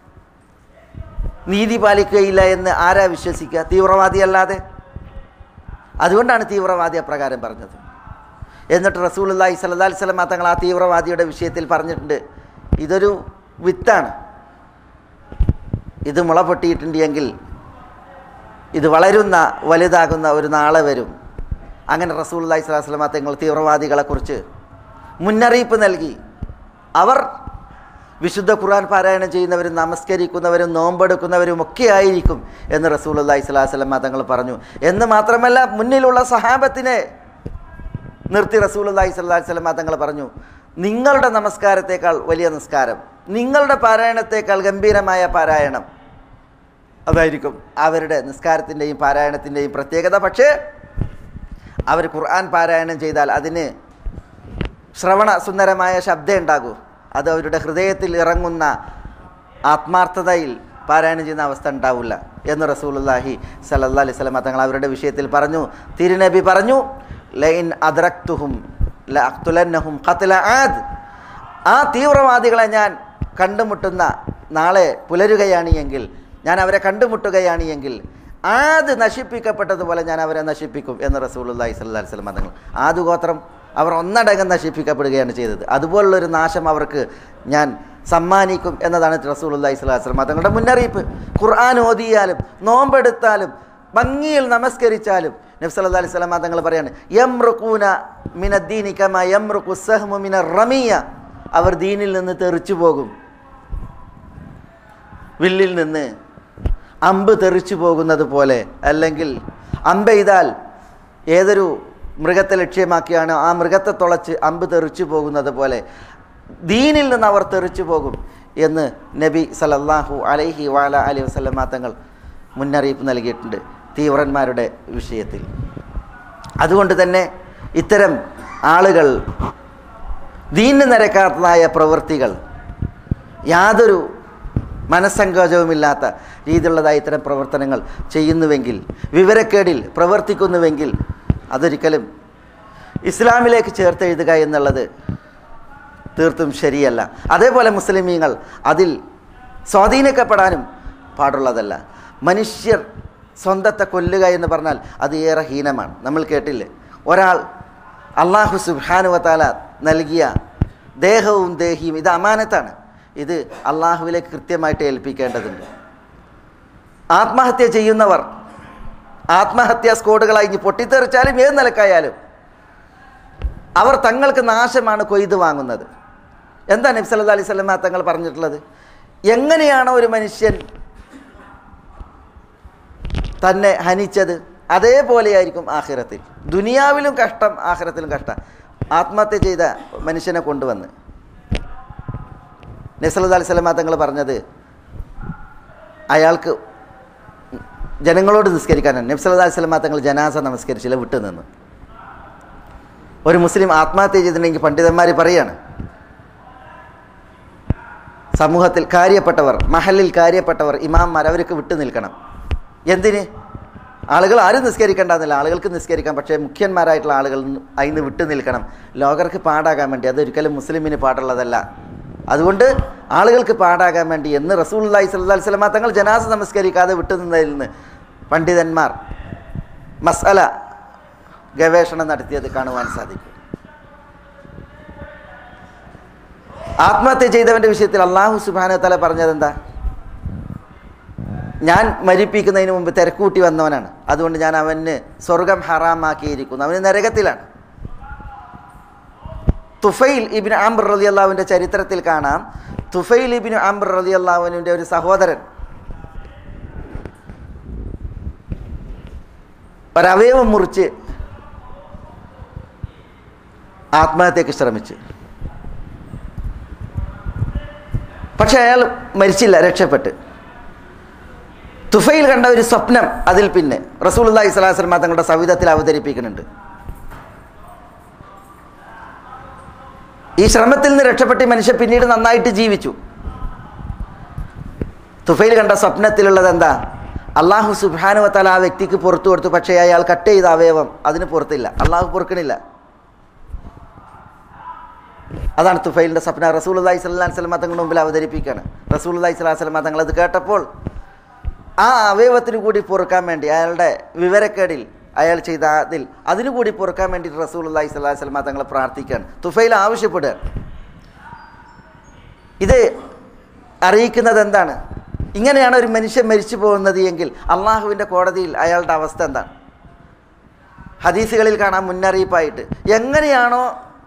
നീതി പാലിക്കുകയില്ല എന്ന് ആരാ വിശ്വസിക്കുക തീവ്രവാദിയല്ലാതെ അതുകൊണ്ടാണ് തീവ്രവാദി അപ്രകാരം പറഞ്ഞത് എന്നിട്ട് റസൂൽ അള്ളാഹി സ്വല്ലാ അലൈഹി സ്വലം തങ്ങൾ ആ തീവ്രവാദിയുടെ വിഷയത്തിൽ പറഞ്ഞിട്ടുണ്ട് ഇതൊരു വിത്താണ് ഇത് മുള പൊട്ടിയിട്ടുണ്ട് എങ്കിൽ ഇത് വളരുന്ന വലുതാകുന്ന ഒരു നാളെ വരും അങ്ങനെ റസൂൽ അള്ളഹി സ്വലാഹു വസ്ലമ തങ്ങൾ തീവ്രവാദികളെക്കുറിച്ച് മുന്നറിയിപ്പ് നൽകി അവർ വിശുദ്ധ ഖുർആൻ പാരായണം ചെയ്യുന്നവരും നമസ്കരിക്കുന്നവരും നോമ്പെടുക്കുന്നവരും ഒക്കെ ആയിരിക്കും എന്ന് റസൂൽ അള്ളഹി സ്വലാഹു വസ്ലമ തങ്ങൾ പറഞ്ഞു എന്ന് മാത്രമല്ല മുന്നിലുള്ള സഹാബത്തിനെ നിർത്തി റസൂൽ അള്ളഹി സ്വല്ലാ വസ്ലമ തങ്ങൾ പറഞ്ഞു നിങ്ങളുടെ നമസ്കാരത്തേക്കാൾ വലിയ നമസ്കാരം നിങ്ങളുടെ പാരായണത്തേക്കാൾ ഗംഭീരമായ പാരായണം അതായിരിക്കും അവരുടെ നിസ്കാരത്തിൻ്റെയും പാരായണത്തിൻ്റെയും പ്രത്യേകത പക്ഷേ അവർ ഖുർആൻ പാരായണം ചെയ്താൽ അതിന് ശ്രവണ സുന്ദരമായ ശബ്ദം ഉണ്ടാകൂ അത് അവരുടെ ഹൃദയത്തിൽ ഇറങ്ങുന്ന ആത്മാർത്ഥതയിൽ പാരായണം ചെയ്യുന്ന അവസ്ഥ ഉണ്ടാവില്ല എന്ന് റസൂലുല്ലാഹി സല്ലല്ലാ അലൈഹി സ്വലമ തങ്ങൾ അവരുടെ വിഷയത്തിൽ പറഞ്ഞു തിരുനബി പറഞ്ഞു ലൈൻ അദ്രക്തുഹും ലഅഖ്തുലന്നഹും ഖത്ല ആദ് ആ തീവ്രവാദികളെ ഞാൻ കണ്ടുമുട്ടുന്ന നാളെ പുലരുകയാണ് എങ്കിൽ ഞാൻ അവരെ കണ്ടുമുട്ടുകയാണ് എങ്കിൽ ആദ് നശിപ്പിക്കപ്പെട്ടതുപോലെ ഞാൻ അവരെ നശിപ്പിക്കും എന്ന് റസൂലുല്ലാഹി സ്വല്ലല്ലാഹി അലൈഹി വസല്ലം തങ്ങൾ ആദ് ഗോത്രം അവർ ഒന്നടങ്കം നശിപ്പിക്കപ്പെടുകയാണ് ചെയ്തത് അതുപോലുള്ളൊരു നാശം അവർക്ക് ഞാൻ സമ്മാനിക്കും എന്നതാണ് റസൂലുല്ലാഹി സ്വല്ലല്ലാഹി അലൈഹി വസല്ലം തങ്ങളുടെ മുന്നറിയിപ്പ് ഖുർആൻ ഓതിയാലും നോമ്പെടുത്താലും ഭംഗിയിൽ നമസ്കരിച്ചാലും നബ്സല്ലാ അലൈഹി സ്വലാം തങ്ങൾ പറയാണ് യംറുക്കൂന മിനദ്ദീനി കമ യംറുക്കു സഹ്മു മിന റമിയ അവർ ദീനിൽ നിന്ന് തെറിച്ചു പോകും വില്ലിൽ നിന്ന് അമ്പ് തെറിച്ചു പോകുന്നത് പോലെ അല്ലെങ്കിൽ അമ്പെയ്താൽ ഏതൊരു മൃഗത്തെ ലക്ഷ്യമാക്കിയാണ് ആ മൃഗത്തെ തുളച്ച് അമ്പ് തെറിച്ചു പോകുന്നത് പോലെ ദീനിൽ നിന്ന് അവർ തെറിച്ചു പോകും എന്ന് നബി സലല്ലാഹു അലൈഹി വാല അലൈഹി വസ്ലമാ തങ്ങൾ മുന്നറിയിപ്പ് നൽകിയിട്ടുണ്ട് തീവ്രന്മാരുടെ വിഷയത്തിൽ അതുകൊണ്ട് തന്നെ ഇത്തരം ആളുകൾ ദീന് നിരക്കാത്തതായ പ്രവൃത്തികൾ യാതൊരു മനസ്സങ്കോചവുമില്ലാത്ത രീതിയിലുള്ളതായ ഇത്തരം പ്രവർത്തനങ്ങൾ ചെയ്യുന്നുവെങ്കിൽ വിവരക്കേടിൽ പ്രവർത്തിക്കുന്നുവെങ്കിൽ അതൊരിക്കലും ഇസ്ലാമിലേക്ക് ചേർത്തെഴുതുക എന്നുള്ളത് തീർത്തും ശരിയല്ല അതേപോലെ മുസ്ലിമീങ്ങൾ അതിൽ സ്വാധീനിക്കപ്പെടാനും പാടുള്ളതല്ല മനുഷ്യർ സ്വന്തത്തെ കൊല്ലുക എന്ന് പറഞ്ഞാൽ അത് ഏറെ ഹീനമാണ് നമ്മൾ കേട്ടില്ലേ ഒരാൾ അള്ളാഹു സുബാനുവത്താല നൽകിയ ദേഹവും ദേഹിയും ഇത് അമാനത്താണ് ഇത് അള്ളാഹുവിലേക്ക് കൃത്യമായിട്ട് ഏൽപ്പിക്കേണ്ടതുണ്ട് ആത്മഹത്യ ചെയ്യുന്നവർ ആത്മഹത്യാ സ്കോഡുകളായി ഇനി പൊട്ടിത്തെറിച്ചാലും ഏത് നിലക്കായാലും അവർ തങ്ങൾക്ക് നാശമാണ് കൊയ്ത് വാങ്ങുന്നത് എന്താ നബ്സ് അല്ലാ അലൈഹി സ്വലമ തങ്ങൾ പറഞ്ഞിട്ടുള്ളത് എങ്ങനെയാണോ ഒരു മനുഷ്യൻ തന്നെ ഹനിച്ചത് അതേപോലെയായിരിക്കും ആഖിറത്തിൽ ദുനിയാവിലും കഷ്ടം ആഖിറത്തിലും കഷ്ടം ആത്മഹത്യ ചെയ്ത മനുഷ്യനെ കൊണ്ടുവന്ന് നസലത് അലി സ്വലമ തങ്ങൾ പറഞ്ഞത് അയാൾക്ക് ജനങ്ങളോട് നിസ്കരിക്കാനാണ് നബ്സലത് അലി സ്വലമ തങ്ങൾ ജനാസ നമസ്കരിച്ചില്ല വിട്ടുനിന്നു ഒരു മുസ്ലിം ആത്മഹത്യ ചെയ്തിട്ടുണ്ടെങ്കിൽ പണ്ഡിതന്മാർ പറയാണ് സമൂഹത്തിൽ കാര്യപ്പെട്ടവർ മഹലിൽ കാര്യപ്പെട്ടവർ ഇമാംമാർ അവർക്ക് വിട്ടു നിൽക്കണം എന്തിന് ആളുകൾ ആരും നിസ്കരിക്കേണ്ടെന്നില്ല ആളുകൾക്ക് നിസ്കരിക്കാം പക്ഷേ മുഖ്യന്മാരായിട്ടുള്ള ആളുകൾ അതിന് വിട്ടു നിൽക്കണം ലോകർക്ക് പാടാകാൻ വേണ്ടി അതൊരിക്കലും മുസ്ലിമിന് പാടുള്ളതല്ല അതുകൊണ്ട് ആളുകൾക്ക് പാടാകാൻ വേണ്ടി എന്ന് റസൂൽ അള്ളഹി സ്വല്ലാ സ്വലമ തങ്ങൾ ജനാസ നമസ്കരിക്കാതെ വിട്ടുനിന്നതിൽ നിന്ന് പണ്ഡിതന്മാർ മസല ഗവേഷണം നടത്തിയത് കാണുവാൻ സാധിക്കും ആത്മഹത്യ ചെയ്തവൻ്റെ വിഷയത്തിൽ അള്ളാഹു സുബാന തല പറഞ്ഞത് എന്താ ഞാൻ മരിപ്പിക്കുന്നതിന് മുമ്പ് തിരക്കൂട്ടി വന്നവനാണ് അതുകൊണ്ട് ഞാൻ അവന് സ്വർഗം ഹറാമാക്കിയിരിക്കുന്നു അവന് നരകത്തിലാണ് തുഫൈൽ ഇബിൻ ആംബർ റലി അള്ളാഹുവിൻ്റെ ചരിത്രത്തിൽ കാണാം തുഫൈൽ ഇബിൻ ആംബർ റലി അള്ളാഹുവിൻ്റെ ഒരു സഹോദരൻ ഒരവയവം മുറിച്ച് ആത്മഹത്യക്ക് ശ്രമിച്ചു പക്ഷെ അയാൾ മരിച്ചില്ല രക്ഷപ്പെട്ട് തുഫയിൽ കണ്ട ഒരു സ്വപ്നം അതിൽ പിന്നെ റസൂൽ അള്ളഹി സ്വലാസ്ലമ തങ്ങളുടെ സവിധത്തിൽ അവതരിപ്പിക്കുന്നുണ്ട് ഈ ശ്രമത്തിൽ നിന്ന് രക്ഷപ്പെട്ട് ഈ മനുഷ്യൻ പിന്നീട് നന്നായിട്ട് ജീവിച്ചു തുഫയിൽ കണ്ട സ്വപ്നത്തിലുള്ളത് എന്താ അള്ളാഹു സുബാനുവത്താൽ ആ വ്യക്തിക്ക് പുറത്തു കൊടുത്തു പക്ഷേ അയാൾ കട്ട് ചെയ്ത അവയവം അതിന് പുറത്തില്ല അള്ളാഹു പൊറുക്കണില്ല അതാണ് തുഫൈലിൻ്റെ സ്വപ്ന റസൂൽ അള്ളഹി സ്വല്ലാ സ്വലമ തങ്ങളുടെ മുമ്പിൽ അവതരിപ്പിക്കുകയാണ് റസൂൽ അള്ളഹി സ്വലാ സ്വലമ തങ്ങൾ അത് കേട്ടപ്പോൾ ആ അവയവത്തിന് കൂടി പൊറുക്കാൻ വേണ്ടി അയാളുടെ വിവരക്കേടിൽ അയാൾ ചെയ്ത അതിൽ അതിനു കൂടി പൊറുക്കാൻ വേണ്ടി റസൂൽ അള്ളഹി സ്വല്ലാ സ്വലമ തങ്ങളെ പ്രാർത്ഥിക്കുകയാണ് തുഫൈൽ ആവശ്യപ്പെടുകയാണ് ഇത് അറിയിക്കുന്നത് എന്താണ് ഇങ്ങനെയാണ് ഒരു മനുഷ്യൻ മരിച്ചു പോകുന്നത് എങ്കിൽ അള്ളാഹുവിൻ്റെ കോടതിയിൽ അയാളുടെ അവസ്ഥ എന്താണ് ഹദീസുകളിൽ കാണാൻ മുന്നറിയിപ്പായിട്ട് എങ്ങനെയാണോ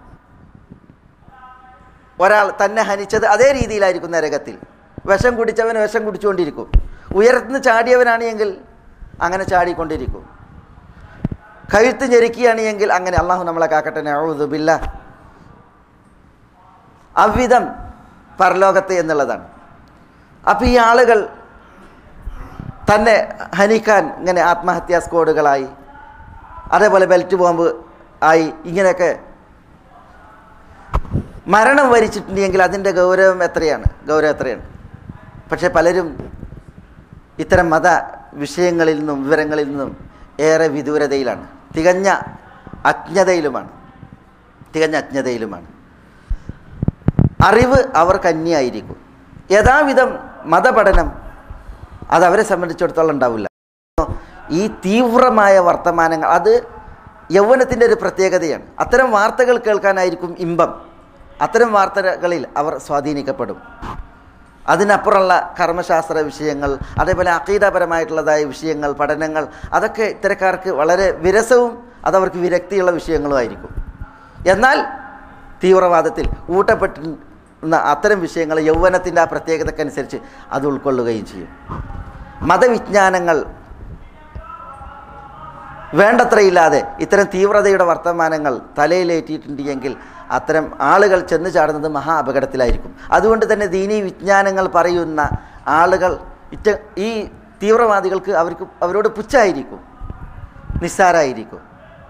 ഒരാൾ തന്നെ ഹനിച്ചത് അതേ രീതിയിലായിരിക്കും നരകത്തിൽ വിഷം കുടിച്ചവൻ വിഷം കുടിച്ചുകൊണ്ടിരിക്കും ഉയരത്തുനിന്ന് ചാടിയവനാണ് എങ്കിൽ അങ്ങനെ ചാടിക്കൊണ്ടിരിക്കും കഴുത്ത് ഞെരുക്കിയാണ് എങ്കിൽ അങ്ങനെ അള്ളാഹു നമ്മളെ കാക്കട്ടെ നഴുതുബില്ല അവിധം പരലോകത്ത് എന്നുള്ളതാണ് അപ്പം ഈ ആളുകൾ തന്നെ ഹനിക്കാൻ ഇങ്ങനെ ആത്മഹത്യാ സ്ക്വാഡുകളായി അതേപോലെ ബെൽറ്റ് ബോംബ് ആയി ഇങ്ങനെയൊക്കെ മരണം വരിച്ചിട്ടുണ്ടെങ്കിൽ അതിൻ്റെ ഗൗരവം എത്രയാണ് ഗൗരവം എത്രയാണ് പക്ഷേ പലരും ഇത്തരം മത വിഷയങ്ങളിൽ നിന്നും വിവരങ്ങളിൽ നിന്നും ഏറെ വിദൂരതയിലാണ് തികഞ്ഞ അജ്ഞതയിലുമാണ് തികഞ്ഞ അജ്ഞതയിലുമാണ് അറിവ് അവർക്ക് അന്യായിരിക്കും യഥാവിധം മതപഠനം അത് അവരെ സംബന്ധിച്ചിടത്തോളം ഉണ്ടാവില്ല ഈ തീവ്രമായ വർത്തമാനങ്ങൾ അത് യൗവനത്തിൻ്റെ ഒരു പ്രത്യേകതയാണ് അത്തരം വാർത്തകൾ കേൾക്കാനായിരിക്കും ഇമ്പം അത്തരം വാർത്തകളിൽ അവർ സ്വാധീനിക്കപ്പെടും അതിനപ്പുറമുള്ള കർമ്മശാസ്ത്ര വിഷയങ്ങൾ അതേപോലെ അക്കീതപരമായിട്ടുള്ളതായ വിഷയങ്ങൾ പഠനങ്ങൾ അതൊക്കെ ഇത്തരക്കാർക്ക് വളരെ വിരസവും അതവർക്ക് വിരക്തിയുള്ള വിഷയങ്ങളുമായിരിക്കും എന്നാൽ തീവ്രവാദത്തിൽ ഊട്ടപ്പെട്ടിരുന്ന അത്തരം വിഷയങ്ങൾ യൗവനത്തിൻ്റെ ആ പ്രത്യേകതക്കനുസരിച്ച് അത് ഉൾക്കൊള്ളുകയും ചെയ്യും മതവിജ്ഞാനങ്ങൾ വേണ്ടത്രയില്ലാതെ ഇത്തരം തീവ്രതയുടെ വർത്തമാനങ്ങൾ തലയിലേറ്റിയിട്ടുണ്ട് എങ്കിൽ അത്തരം ആളുകൾ ചെന്ന് ചാടുന്നത് മഹാ അപകടത്തിലായിരിക്കും അതുകൊണ്ട് തന്നെ ദീനീ വിജ്ഞാനങ്ങൾ പറയുന്ന ആളുകൾ ഇറ്റ ഈ തീവ്രവാദികൾക്ക് അവർക്ക് അവരോട് പുച്ഛായിരിക്കും നിസ്സാരായിരിക്കും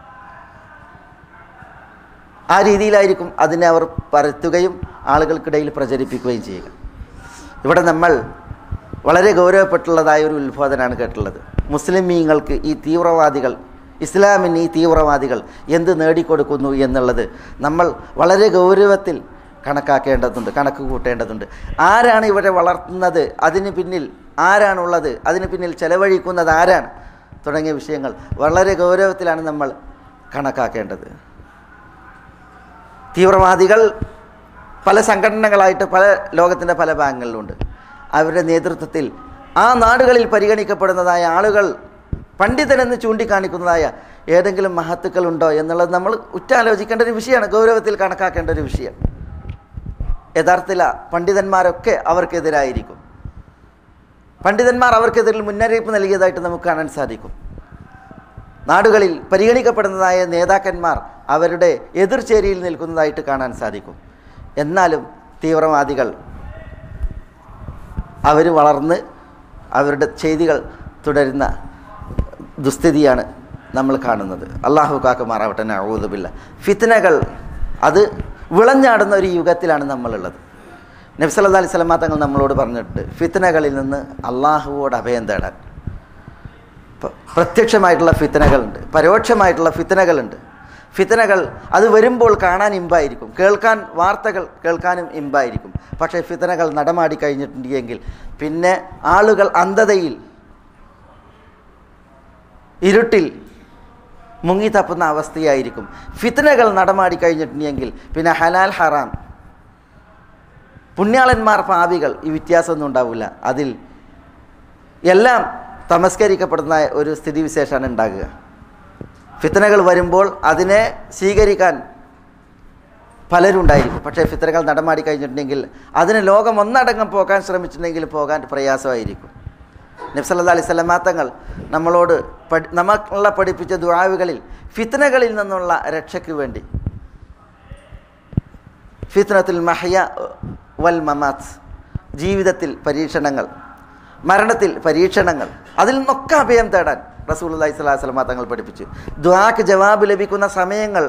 ആ രീതിയിലായിരിക്കും അതിനെ അവർ പരത്തുകയും ആളുകൾക്കിടയിൽ പ്രചരിപ്പിക്കുകയും ചെയ്യുക ഇവിടെ നമ്മൾ വളരെ ഗൗരവപ്പെട്ടുള്ളതായ ഒരു ഉത്ബോധനമാണ് കേട്ടുള്ളത് മുസ്ലിമീങ്ങൾക്ക് ഈ തീവ്രവാദികൾ ഇസ്ലാമിന് ഈ തീവ്രവാദികൾ എന്ത് നേടിക്കൊടുക്കുന്നു എന്നുള്ളത് നമ്മൾ വളരെ ഗൗരവത്തിൽ കണക്കാക്കേണ്ടതുണ്ട് കണക്ക് കൂട്ടേണ്ടതുണ്ട് ആരാണ് ഇവരെ വളർത്തുന്നത് അതിന് പിന്നിൽ ആരാണുള്ളത് അതിന് പിന്നിൽ ചെലവഴിക്കുന്നത് ആരാണ് തുടങ്ങിയ വിഷയങ്ങൾ വളരെ ഗൗരവത്തിലാണ് നമ്മൾ കണക്കാക്കേണ്ടത് തീവ്രവാദികൾ പല സംഘടനകളായിട്ട് പല ലോകത്തിൻ്റെ പല ഭാഗങ്ങളിലുണ്ട് അവരുടെ നേതൃത്വത്തിൽ ആ നാടുകളിൽ പരിഗണിക്കപ്പെടുന്നതായ ആളുകൾ പണ്ഡിതനെന്ന് ചൂണ്ടിക്കാണിക്കുന്നതായ ഏതെങ്കിലും മഹത്തുക്കളുണ്ടോ എന്നുള്ളത് നമ്മൾ ഉറ്റാലോചിക്കേണ്ട ഒരു വിഷയമാണ് ഗൗരവത്തിൽ കണക്കാക്കേണ്ട ഒരു വിഷയം യഥാർത്ഥത്തിൽ പണ്ഡിതന്മാരൊക്കെ അവർക്കെതിരായിരിക്കും പണ്ഡിതന്മാർ അവർക്കെതിരിൽ മുന്നറിയിപ്പ് നൽകിയതായിട്ട് നമുക്ക് കാണാൻ സാധിക്കും നാടുകളിൽ പരിഗണിക്കപ്പെടുന്നതായ നേതാക്കന്മാർ അവരുടെ എതിർചേരിയിൽ നിൽക്കുന്നതായിട്ട് കാണാൻ സാധിക്കും എന്നാലും തീവ്രവാദികൾ അവർ വളർന്ന് അവരുടെ ചെയ്തികൾ തുടരുന്ന ദുസ്ഥിതിയാണ് നമ്മൾ കാണുന്നത് അള്ളാഹു കാക്കുമാറാവട്ടെ ഔതുബില്ല ഫിത്തനകൾ അത് വിളഞ്ഞാടുന്ന ഒരു യുഗത്തിലാണ് നമ്മളുള്ളത് നബ്സല്ലാ അലൈഹി സ്വലമാ തങ്ങൾ നമ്മളോട് പറഞ്ഞിട്ട് ഫിത്തനകളിൽ നിന്ന് അള്ളാഹുവോട് അഭയം തേടാൻ പ- പ്രത്യക്ഷമായിട്ടുള്ള ഫിത്തനകളുണ്ട് പരോക്ഷമായിട്ടുള്ള ഫിത്തനകളുണ്ട് ഫിത്തനകൾ അത് വരുമ്പോൾ കാണാൻ ഇമ്പായിരിക്കും കേൾക്കാൻ വാർത്തകൾ കേൾക്കാനും ഇമ്പായിരിക്കും പക്ഷേ ഫിത്തനകൾ നടമാടി കഴിഞ്ഞിട്ടുണ്ടെങ്കിൽ പിന്നെ ആളുകൾ അന്ധതയിൽ ഇരുട്ടിൽ മുങ്ങി തപ്പുന്ന അവസ്ഥയായിരിക്കും ഫിത്തനകൾ നടമാടി കഴിഞ്ഞിട്ടുണ്ടെങ്കിൽ പിന്നെ ഹലാൽ ഹറാം പുണ്യാളന്മാർ പാപികൾ ഈ വ്യത്യാസമൊന്നും ഉണ്ടാവില്ല അതിൽ എല്ലാം തമസ്കരിക്കപ്പെടുന്ന ഒരു സ്ഥിതിവിശേഷമാണ് ഉണ്ടാകുക ഫിത്തനകൾ വരുമ്പോൾ അതിനെ സ്വീകരിക്കാൻ പലരുണ്ടായിരിക്കും പക്ഷേ ഫിത്തനകൾ നടമാടി കഴിഞ്ഞിട്ടുണ്ടെങ്കിൽ അതിന് ലോകം ഒന്നടങ്കം പോകാൻ ശ്രമിച്ചിട്ടുണ്ടെങ്കിൽ പോകാൻ പ്രയാസമായിരിക്കും നബ്സല്ലാ അലൈഹി സ്വലമാ തങ്ങൾ നമ്മളോട് പഠി നമ്മളെ പഠിപ്പിച്ച ദുആവുകളിൽ ഫിത്തനകളിൽ നിന്നുള്ള രക്ഷയ്ക്ക് വേണ്ടി ഫിത്നത്തുൽ മഹയ വൽ മമാത്ത് ജീവിതത്തിൽ പരീക്ഷണങ്ങൾ മരണത്തിൽ പരീക്ഷണങ്ങൾ അതിൽ നിന്നൊക്കെ അഭയം തേടാൻ റസൂൽ അള്ളഹി സ്വലാഹു സ്വലമ തങ്ങൾ പഠിപ്പിച്ചു ദ്വാക്ക് ജവാബ് ലഭിക്കുന്ന സമയങ്ങൾ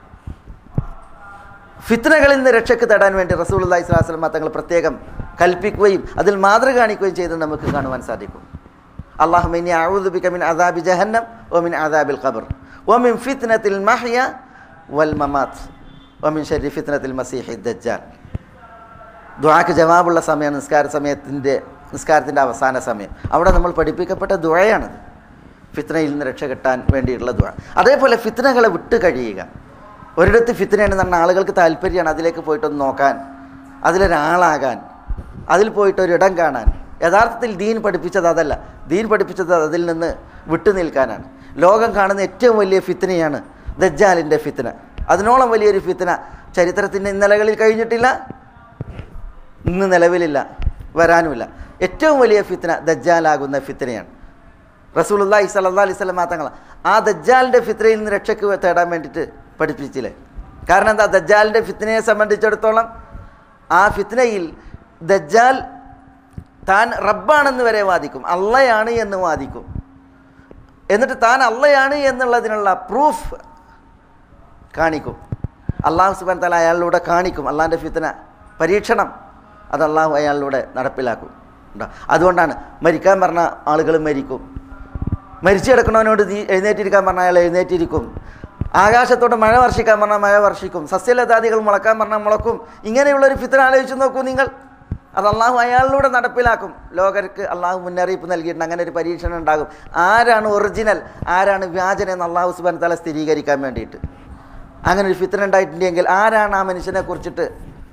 ഫിത്നകളിൽ നിന്ന് രക്ഷയ്ക്ക് തേടാൻ വേണ്ടി റസൂൽ അള്ളഹി സ്വലാഹു സ്വലമ തങ്ങൾ പ്രത്യേകം കൽപ്പിക്കുകയും അതിൽ മാതൃക കാണിക്കുകയും ചെയ്ത് നമുക്ക് കാണുവാൻ സാധിക്കും അള്ളാഹുമിനി ഔദുബിക മിൻ അദാബി ജഹന്നം ഒമിൻ അദാബിൽ ഖബർ ഒമിൻ ഫിത്നത്തിൽ മഹ്യ വൽ മമാത്ത് ഒമിൻ ഷരി ഫിത്നത്തിൽ മസീഹി ദജ്ജാൽ ദുആക്ക് ജവാബുള്ള സമയം നിസ്കാര സമയത്തിൻ്റെ നിസ്കാരത്തിൻ്റെ അവസാന സമയം അവിടെ നമ്മൾ പഠിപ്പിക്കപ്പെട്ട ദുഴയാണത് ഫിത്നയിൽ നിന്ന് രക്ഷ കിട്ടാൻ വേണ്ടിയിട്ടുള്ള ദുഴ അതേപോലെ ഫിത്നകളെ വിട്ട് കഴിയുക ഒരിടത്ത് ഫിത്നയാണെന്ന് പറഞ്ഞാൽ ആളുകൾക്ക് താല്പര്യമാണ് അതിലേക്ക് പോയിട്ടൊന്ന് നോക്കാൻ അതിലൊരാളാകാൻ അതിൽ പോയിട്ട് ഒരിടം കാണാൻ യഥാർത്ഥത്തിൽ ദീൻ പഠിപ്പിച്ചത് അതല്ല ദീൻ പഠിപ്പിച്ചത് അതിൽ നിന്ന് വിട്ടു നിൽക്കാനാണ് ലോകം കാണുന്ന ഏറ്റവും വലിയ ഫിത്നയാണ് ദജ്ജാലിൻ്റെ ഫിത്ന അതിനോളം വലിയൊരു ഫിത്ന ചരിത്രത്തിൻ്റെ ഇന്നലകളിൽ കഴിഞ്ഞിട്ടില്ല ഇന്ന് നിലവിലില്ല വരാനുമില്ല ഏറ്റവും വലിയ ഫിത്ന ദജ്ജാലാകുന്ന ഫിത്നയാണ് റസൂലുള്ളാഹി സ്വല്ലല്ലാഹി അലൈഹി വസല്ലം തങ്ങൾ ആ ദജ്ജാലിൻ്റെ ഫിത്നയിൽ നിന്ന് രക്ഷയ്ക്ക് തേടാൻ വേണ്ടിയിട്ട് പഠിപ്പിച്ചില്ലേ കാരണം എന്താ ദജ്ജാലിൻ്റെ ഫിത്നയെ സംബന്ധിച്ചിടത്തോളം ആ ഫിത്നയിൽ ദജ്ജാൽ താൻ റബ്ബാണെന്ന് വരെ വാദിക്കും അള്ളയാണ് എന്ന് വാദിക്കും എന്നിട്ട് താൻ അള്ളയാണ് എന്നുള്ളതിനുള്ള പ്രൂഫ് കാണിക്കും അള്ളാഹു സുബാൻ തല അയാളിലൂടെ കാണിക്കും അള്ളാഹിൻ്റെ ഫിത്തന പരീക്ഷണം അത് അള്ളാഹു അയാളിലൂടെ നടപ്പിലാക്കും ഉണ്ടോ അതുകൊണ്ടാണ് മരിക്കാൻ പറഞ്ഞ ആളുകൾ മരിക്കും മരിച്ചു കിടക്കണവനോട് നീ എഴുന്നേറ്റിരിക്കാൻ പറഞ്ഞാൽ അയാൾ എഴുന്നേറ്റിരിക്കും ആകാശത്തോട് മഴ വർഷിക്കാൻ പറഞ്ഞാൽ മഴ വർഷിക്കും സസ്യലതാദികൾ മുളക്കാൻ പറഞ്ഞാൽ മുളക്കും ഇങ്ങനെയുള്ളൊരു ഫിത്തന ആലോചിച്ച് നോക്കൂ നിങ്ങൾ അത് അള്ളാഹു അയാളിലൂടെ നടപ്പിലാക്കും ലോകർക്ക് അള്ളാഹു മുന്നറിയിപ്പ് നൽകിയിട്ടുണ്ട് അങ്ങനെ ഒരു പരീക്ഷണം ഉണ്ടാകും ആരാണ് ഒറിജിനൽ ആരാണ് വ്യാജൻ എന്ന് അള്ളാഹു സുബാൻ തല സ്ഥിരീകരിക്കാൻ വേണ്ടിയിട്ട് അങ്ങനെ ഒരു ഫിത്തന ഉണ്ടായിട്ടുണ്ടെങ്കിൽ ആരാണ് ആ മനുഷ്യനെ കുറിച്ചിട്ട്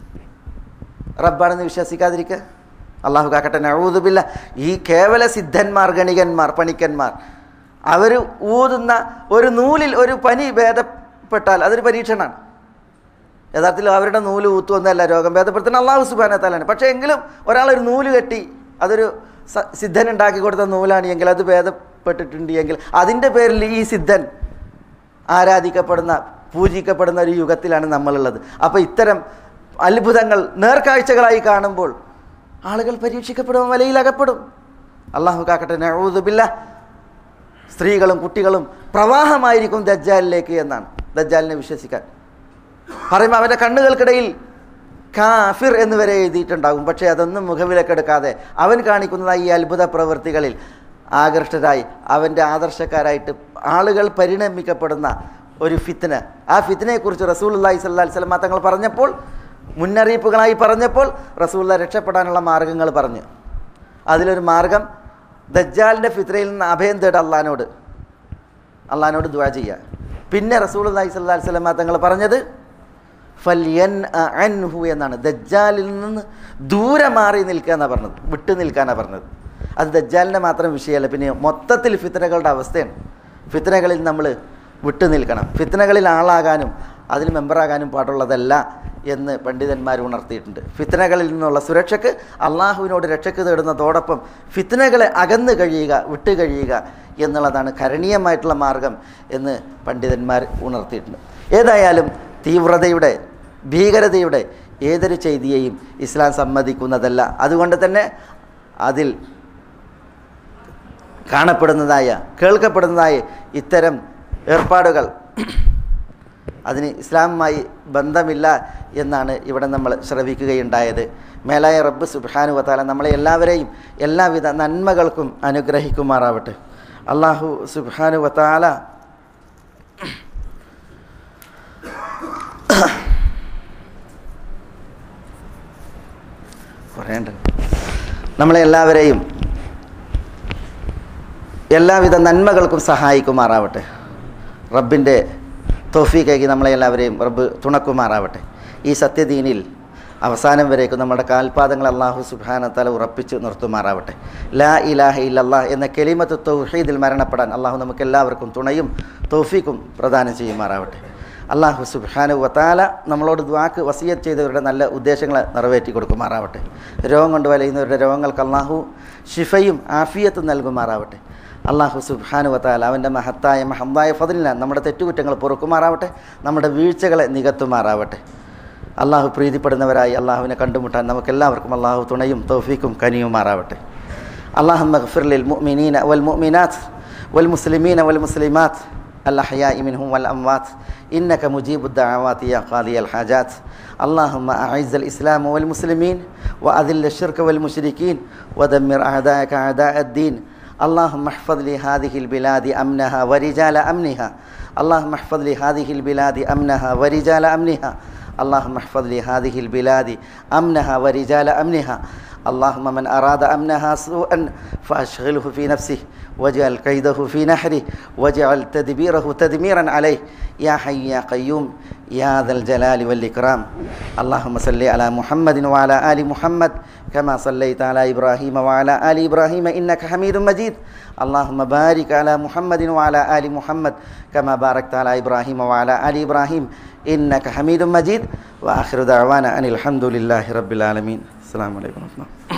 റബ്ബാണെന്ന് വിശ്വസിക്കാതിരിക്കുക അള്ളാഹു കാക്കട്ടെ നഴുതുമില്ല ഈ കേവല സിദ്ധന്മാർ ഗണികന്മാർ പണിക്കന്മാർ അവർ ഊതുന്ന ഒരു നൂലിൽ ഒരു പനി ഭേദപ്പെട്ടാൽ അതൊരു പരീക്ഷണമാണ് യഥാർത്ഥത്തിൽ അവരുടെ നൂല് ഊത്തുവന്നല്ല രോഗം ഭേദപ്പെടുത്തുന്ന അള്ളാഹു സുബാന താലാണ് പക്ഷേ എങ്കിലും ഒരാളൊരു നൂല് കെട്ടി അതൊരു സ- സിദ്ധൻ ഉണ്ടാക്കി കൊടുത്ത നൂലാണ് എങ്കിൽ അത് ഭേദപ്പെട്ടിട്ടുണ്ട് എങ്കിൽ അതിൻ്റെ പേരിൽ ഈ സിദ്ധൻ ആരാധിക്കപ്പെടുന്ന പൂജിക്കപ്പെടുന്ന ഒരു യുഗത്തിലാണ് നമ്മളുള്ളത് അപ്പോൾ ഇത്തരം അത്ഭുതങ്ങൾ നേർക്കാഴ്ചകളായി കാണുമ്പോൾ ആളുകൾ പരീക്ഷിക്കപ്പെടും വലയിൽ അകപ്പെടും അള്ളാഹു കാക്കട്ടെ നഴുതുമില്ല സ്ത്രീകളും കുട്ടികളും പ്രവാഹമായിരിക്കും ദജ്ജാലിലേക്ക് എന്നാണ് ദജ്ജാലിനെ വിശ്വസിക്കാൻ പറയുമ്പോൾ അവൻ്റെ കണ്ണുകൾക്കിടയിൽ കാഫിർ എന്ന് വരെ എഴുതിയിട്ടുണ്ടാകും പക്ഷേ അതൊന്നും മുഖവിലക്കെടുക്കാതെ അവൻ കാണിക്കുന്ന ഈ അത്ഭുത പ്രവൃത്തികളിൽ ആകൃഷ്ടരായി അവൻ്റെ ആദർശക്കാരായിട്ട് ആളുകൾ പരിണമിക്കപ്പെടുന്ന ഒരു ഫിത്ന ആ ഫിത്തിനെക്കുറിച്ച് റസൂൽ അള്ളാഹി സ്വല്ലാ സ്വലമ തങ്ങൾ പറഞ്ഞപ്പോൾ മുന്നറിയിപ്പുകളായി പറഞ്ഞപ്പോൾ റസൂല്ല രക്ഷപ്പെടാനുള്ള മാർഗങ്ങൾ പറഞ്ഞു അതിലൊരു മാർഗം ദജ്ജാലിൻ്റെ ഫിത്രയിൽ നിന്ന് അഭയം തേടുക അള്ളഹാനോട് അള്ളഹാനോട് ദുവാ ചെയ്യുക പിന്നെ റസൂൽ അള്ളാഹി സ്വല്ലാ സ്വലമ തങ്ങൾ പറഞ്ഞത് ഫല്യൻ അൻഹു എന്നാണ് ദജ്ജാലിൽ നിന്ന് ദൂരെ മാറി നിൽക്കുക എന്നാണ് പറഞ്ഞത് വിട്ടു നിൽക്കാനാണ് പറഞ്ഞത് അത് ദജ്ജാലിൻ്റെ മാത്രം വിഷയമല്ല പിന്നെ മൊത്തത്തിൽ ഫിത്തനകളുടെ അവസ്ഥയാണ് ഫിത്തനകളിൽ നമ്മൾ വിട്ടു നിൽക്കണം ഫിത്തനകളിൽ ആളാകാനും അതിൽ മെമ്പറാകാനും പാടുള്ളതല്ല എന്ന് പണ്ഡിതന്മാർ ഉണർത്തിയിട്ടുണ്ട് ഫിത്തനകളിൽ നിന്നുള്ള സുരക്ഷയ്ക്ക് അള്ളാഹുവിനോട് രക്ഷയ്ക്ക് തേടുന്നതോടൊപ്പം ഫിത്തനകളെ അകന്നു കഴിയുക വിട്ടു കഴിയുക എന്നുള്ളതാണ് കരണീയമായിട്ടുള്ള മാർഗം എന്ന് പണ്ഡിതന്മാർ ഉണർത്തിയിട്ടുണ്ട് ഏതായാലും തീവ്രതയുടെ ഭീകരതയുടെ ഏതൊരു ചെയ്തിയെയും ഇസ്ലാം സമ്മതിക്കുന്നതല്ല അതുകൊണ്ട് തന്നെ അതിൽ കാണപ്പെടുന്നതായ കേൾക്കപ്പെടുന്നതായ ഇത്തരം ഏർപ്പാടുകൾ അതിന് ഇസ്ലാമുമായി ബന്ധമില്ല എന്നാണ് ഇവിടെ നമ്മൾ ശ്രവിക്കുകയുണ്ടായത് മേലായ റബ്ബ് സുബാനു വത്താല നമ്മളെ എല്ലാവരെയും എല്ലാവിധ നന്മകൾക്കും അനുഗ്രഹിക്കുമാറാവട്ടെ അള്ളാഹു സുബാനു വത്താല കുറേണ്ട് നമ്മളെ എല്ലാവരെയും എല്ലാവിധ നന്മകൾക്കും സഹായിക്കുമാറാവട്ടെ റബ്ബിൻ്റെ തോഫീക്കാക്കി നമ്മളെ എല്ലാവരെയും റബ്ബ് തുണക്കുമാറാവട്ടെ ഈ സത്യദീനിൽ അവസാനം വരേക്കും നമ്മുടെ കാൽപാദങ്ങൾ അള്ളാഹു സുബാന തല ഉറപ്പിച്ച് നിർത്തുമാറാവട്ടെ ലാ ഇലാഹ ഇല്ലല്ലാ എന്ന കെലിമത്ത് തൗഹീദിൽ മരണപ്പെടാൻ അള്ളാഹു നമുക്ക് എല്ലാവർക്കും തുണയും തോഫീക്കും പ്രദാനം ചെയ്യുമാറാവട്ടെ അള്ളാഹു സുബാനു വത്താല നമ്മളോട് ദ്വാക്ക് വസിയത്ത് ചെയ്തവരുടെ നല്ല ഉദ്ദേശങ്ങളെ നിറവേറ്റി കൊടുക്കുമാറാവട്ടെ രോഗം കൊണ്ട് വലയുന്നവരുടെ രോഗങ്ങൾക്ക് അള്ളാഹു ഷിഫയും ആഫിയത്തും നൽകുമാറാവട്ടെ അള്ളാഹു സുബാനു വത്താല അവൻ്റെ മഹത്തായ മഹത്തായ ഫതിലിന നമ്മുടെ തെറ്റുകുറ്റങ്ങൾ പൊറുക്കുമാറാവട്ടെ നമ്മുടെ വീഴ്ചകളെ നികത്തുമാറാവട്ടെ അള്ളാഹു പ്രീതിപ്പെടുന്നവരായി അള്ളാഹുവിനെ കണ്ടുമുട്ടാൻ നമുക്കെല്ലാവർക്കും അള്ളാഹു തുണയും തൗഫീക്കും കനിയുമാറാവട്ടെ അള്ളാഹു മഗ്ഫിർലിൽ മുഅ്മിനീന വൽ മുഅ്മിനാത്ത് വൽ മുസ്ലിമീന വൽ മുസ്ലിമാത്ത് الأحياء منهم والأموات إنك مجيب الدعوات يا قاضي الحاجات اللهم أعز الإسلام والمسلمين وأذل الشرك والمشركين ودمر أعداءك أعداء الدين اللهم احفظ لي هذه البلاد أمنها ورجال أمنها اللهم احفظ لي هذه البلاد أمنها ورجال أمنها اللهم احفظ لي هذه البلاد أمنها ورجال أمنها اللهم من أراد أمنها سوءا فأشغله في نفسه واجعل كيده في نحره واجعل تدبيره تدميرا عليه يا حي يا قيوم يا ذا الجلال والإكرام اللهم صل على محمد وعلى آل محمد كما صليت على إبراهيم وعلى آل إبراهيم إنك حميد مجيد اللهم بارك على محمد وعلى آل محمد كما باركت على إبراهيم وعلى آل إبراهيم إنك حميد مجيد وآخر دعوانا أن الحمد لله رب العالمين السلام عليكم ورحمة الله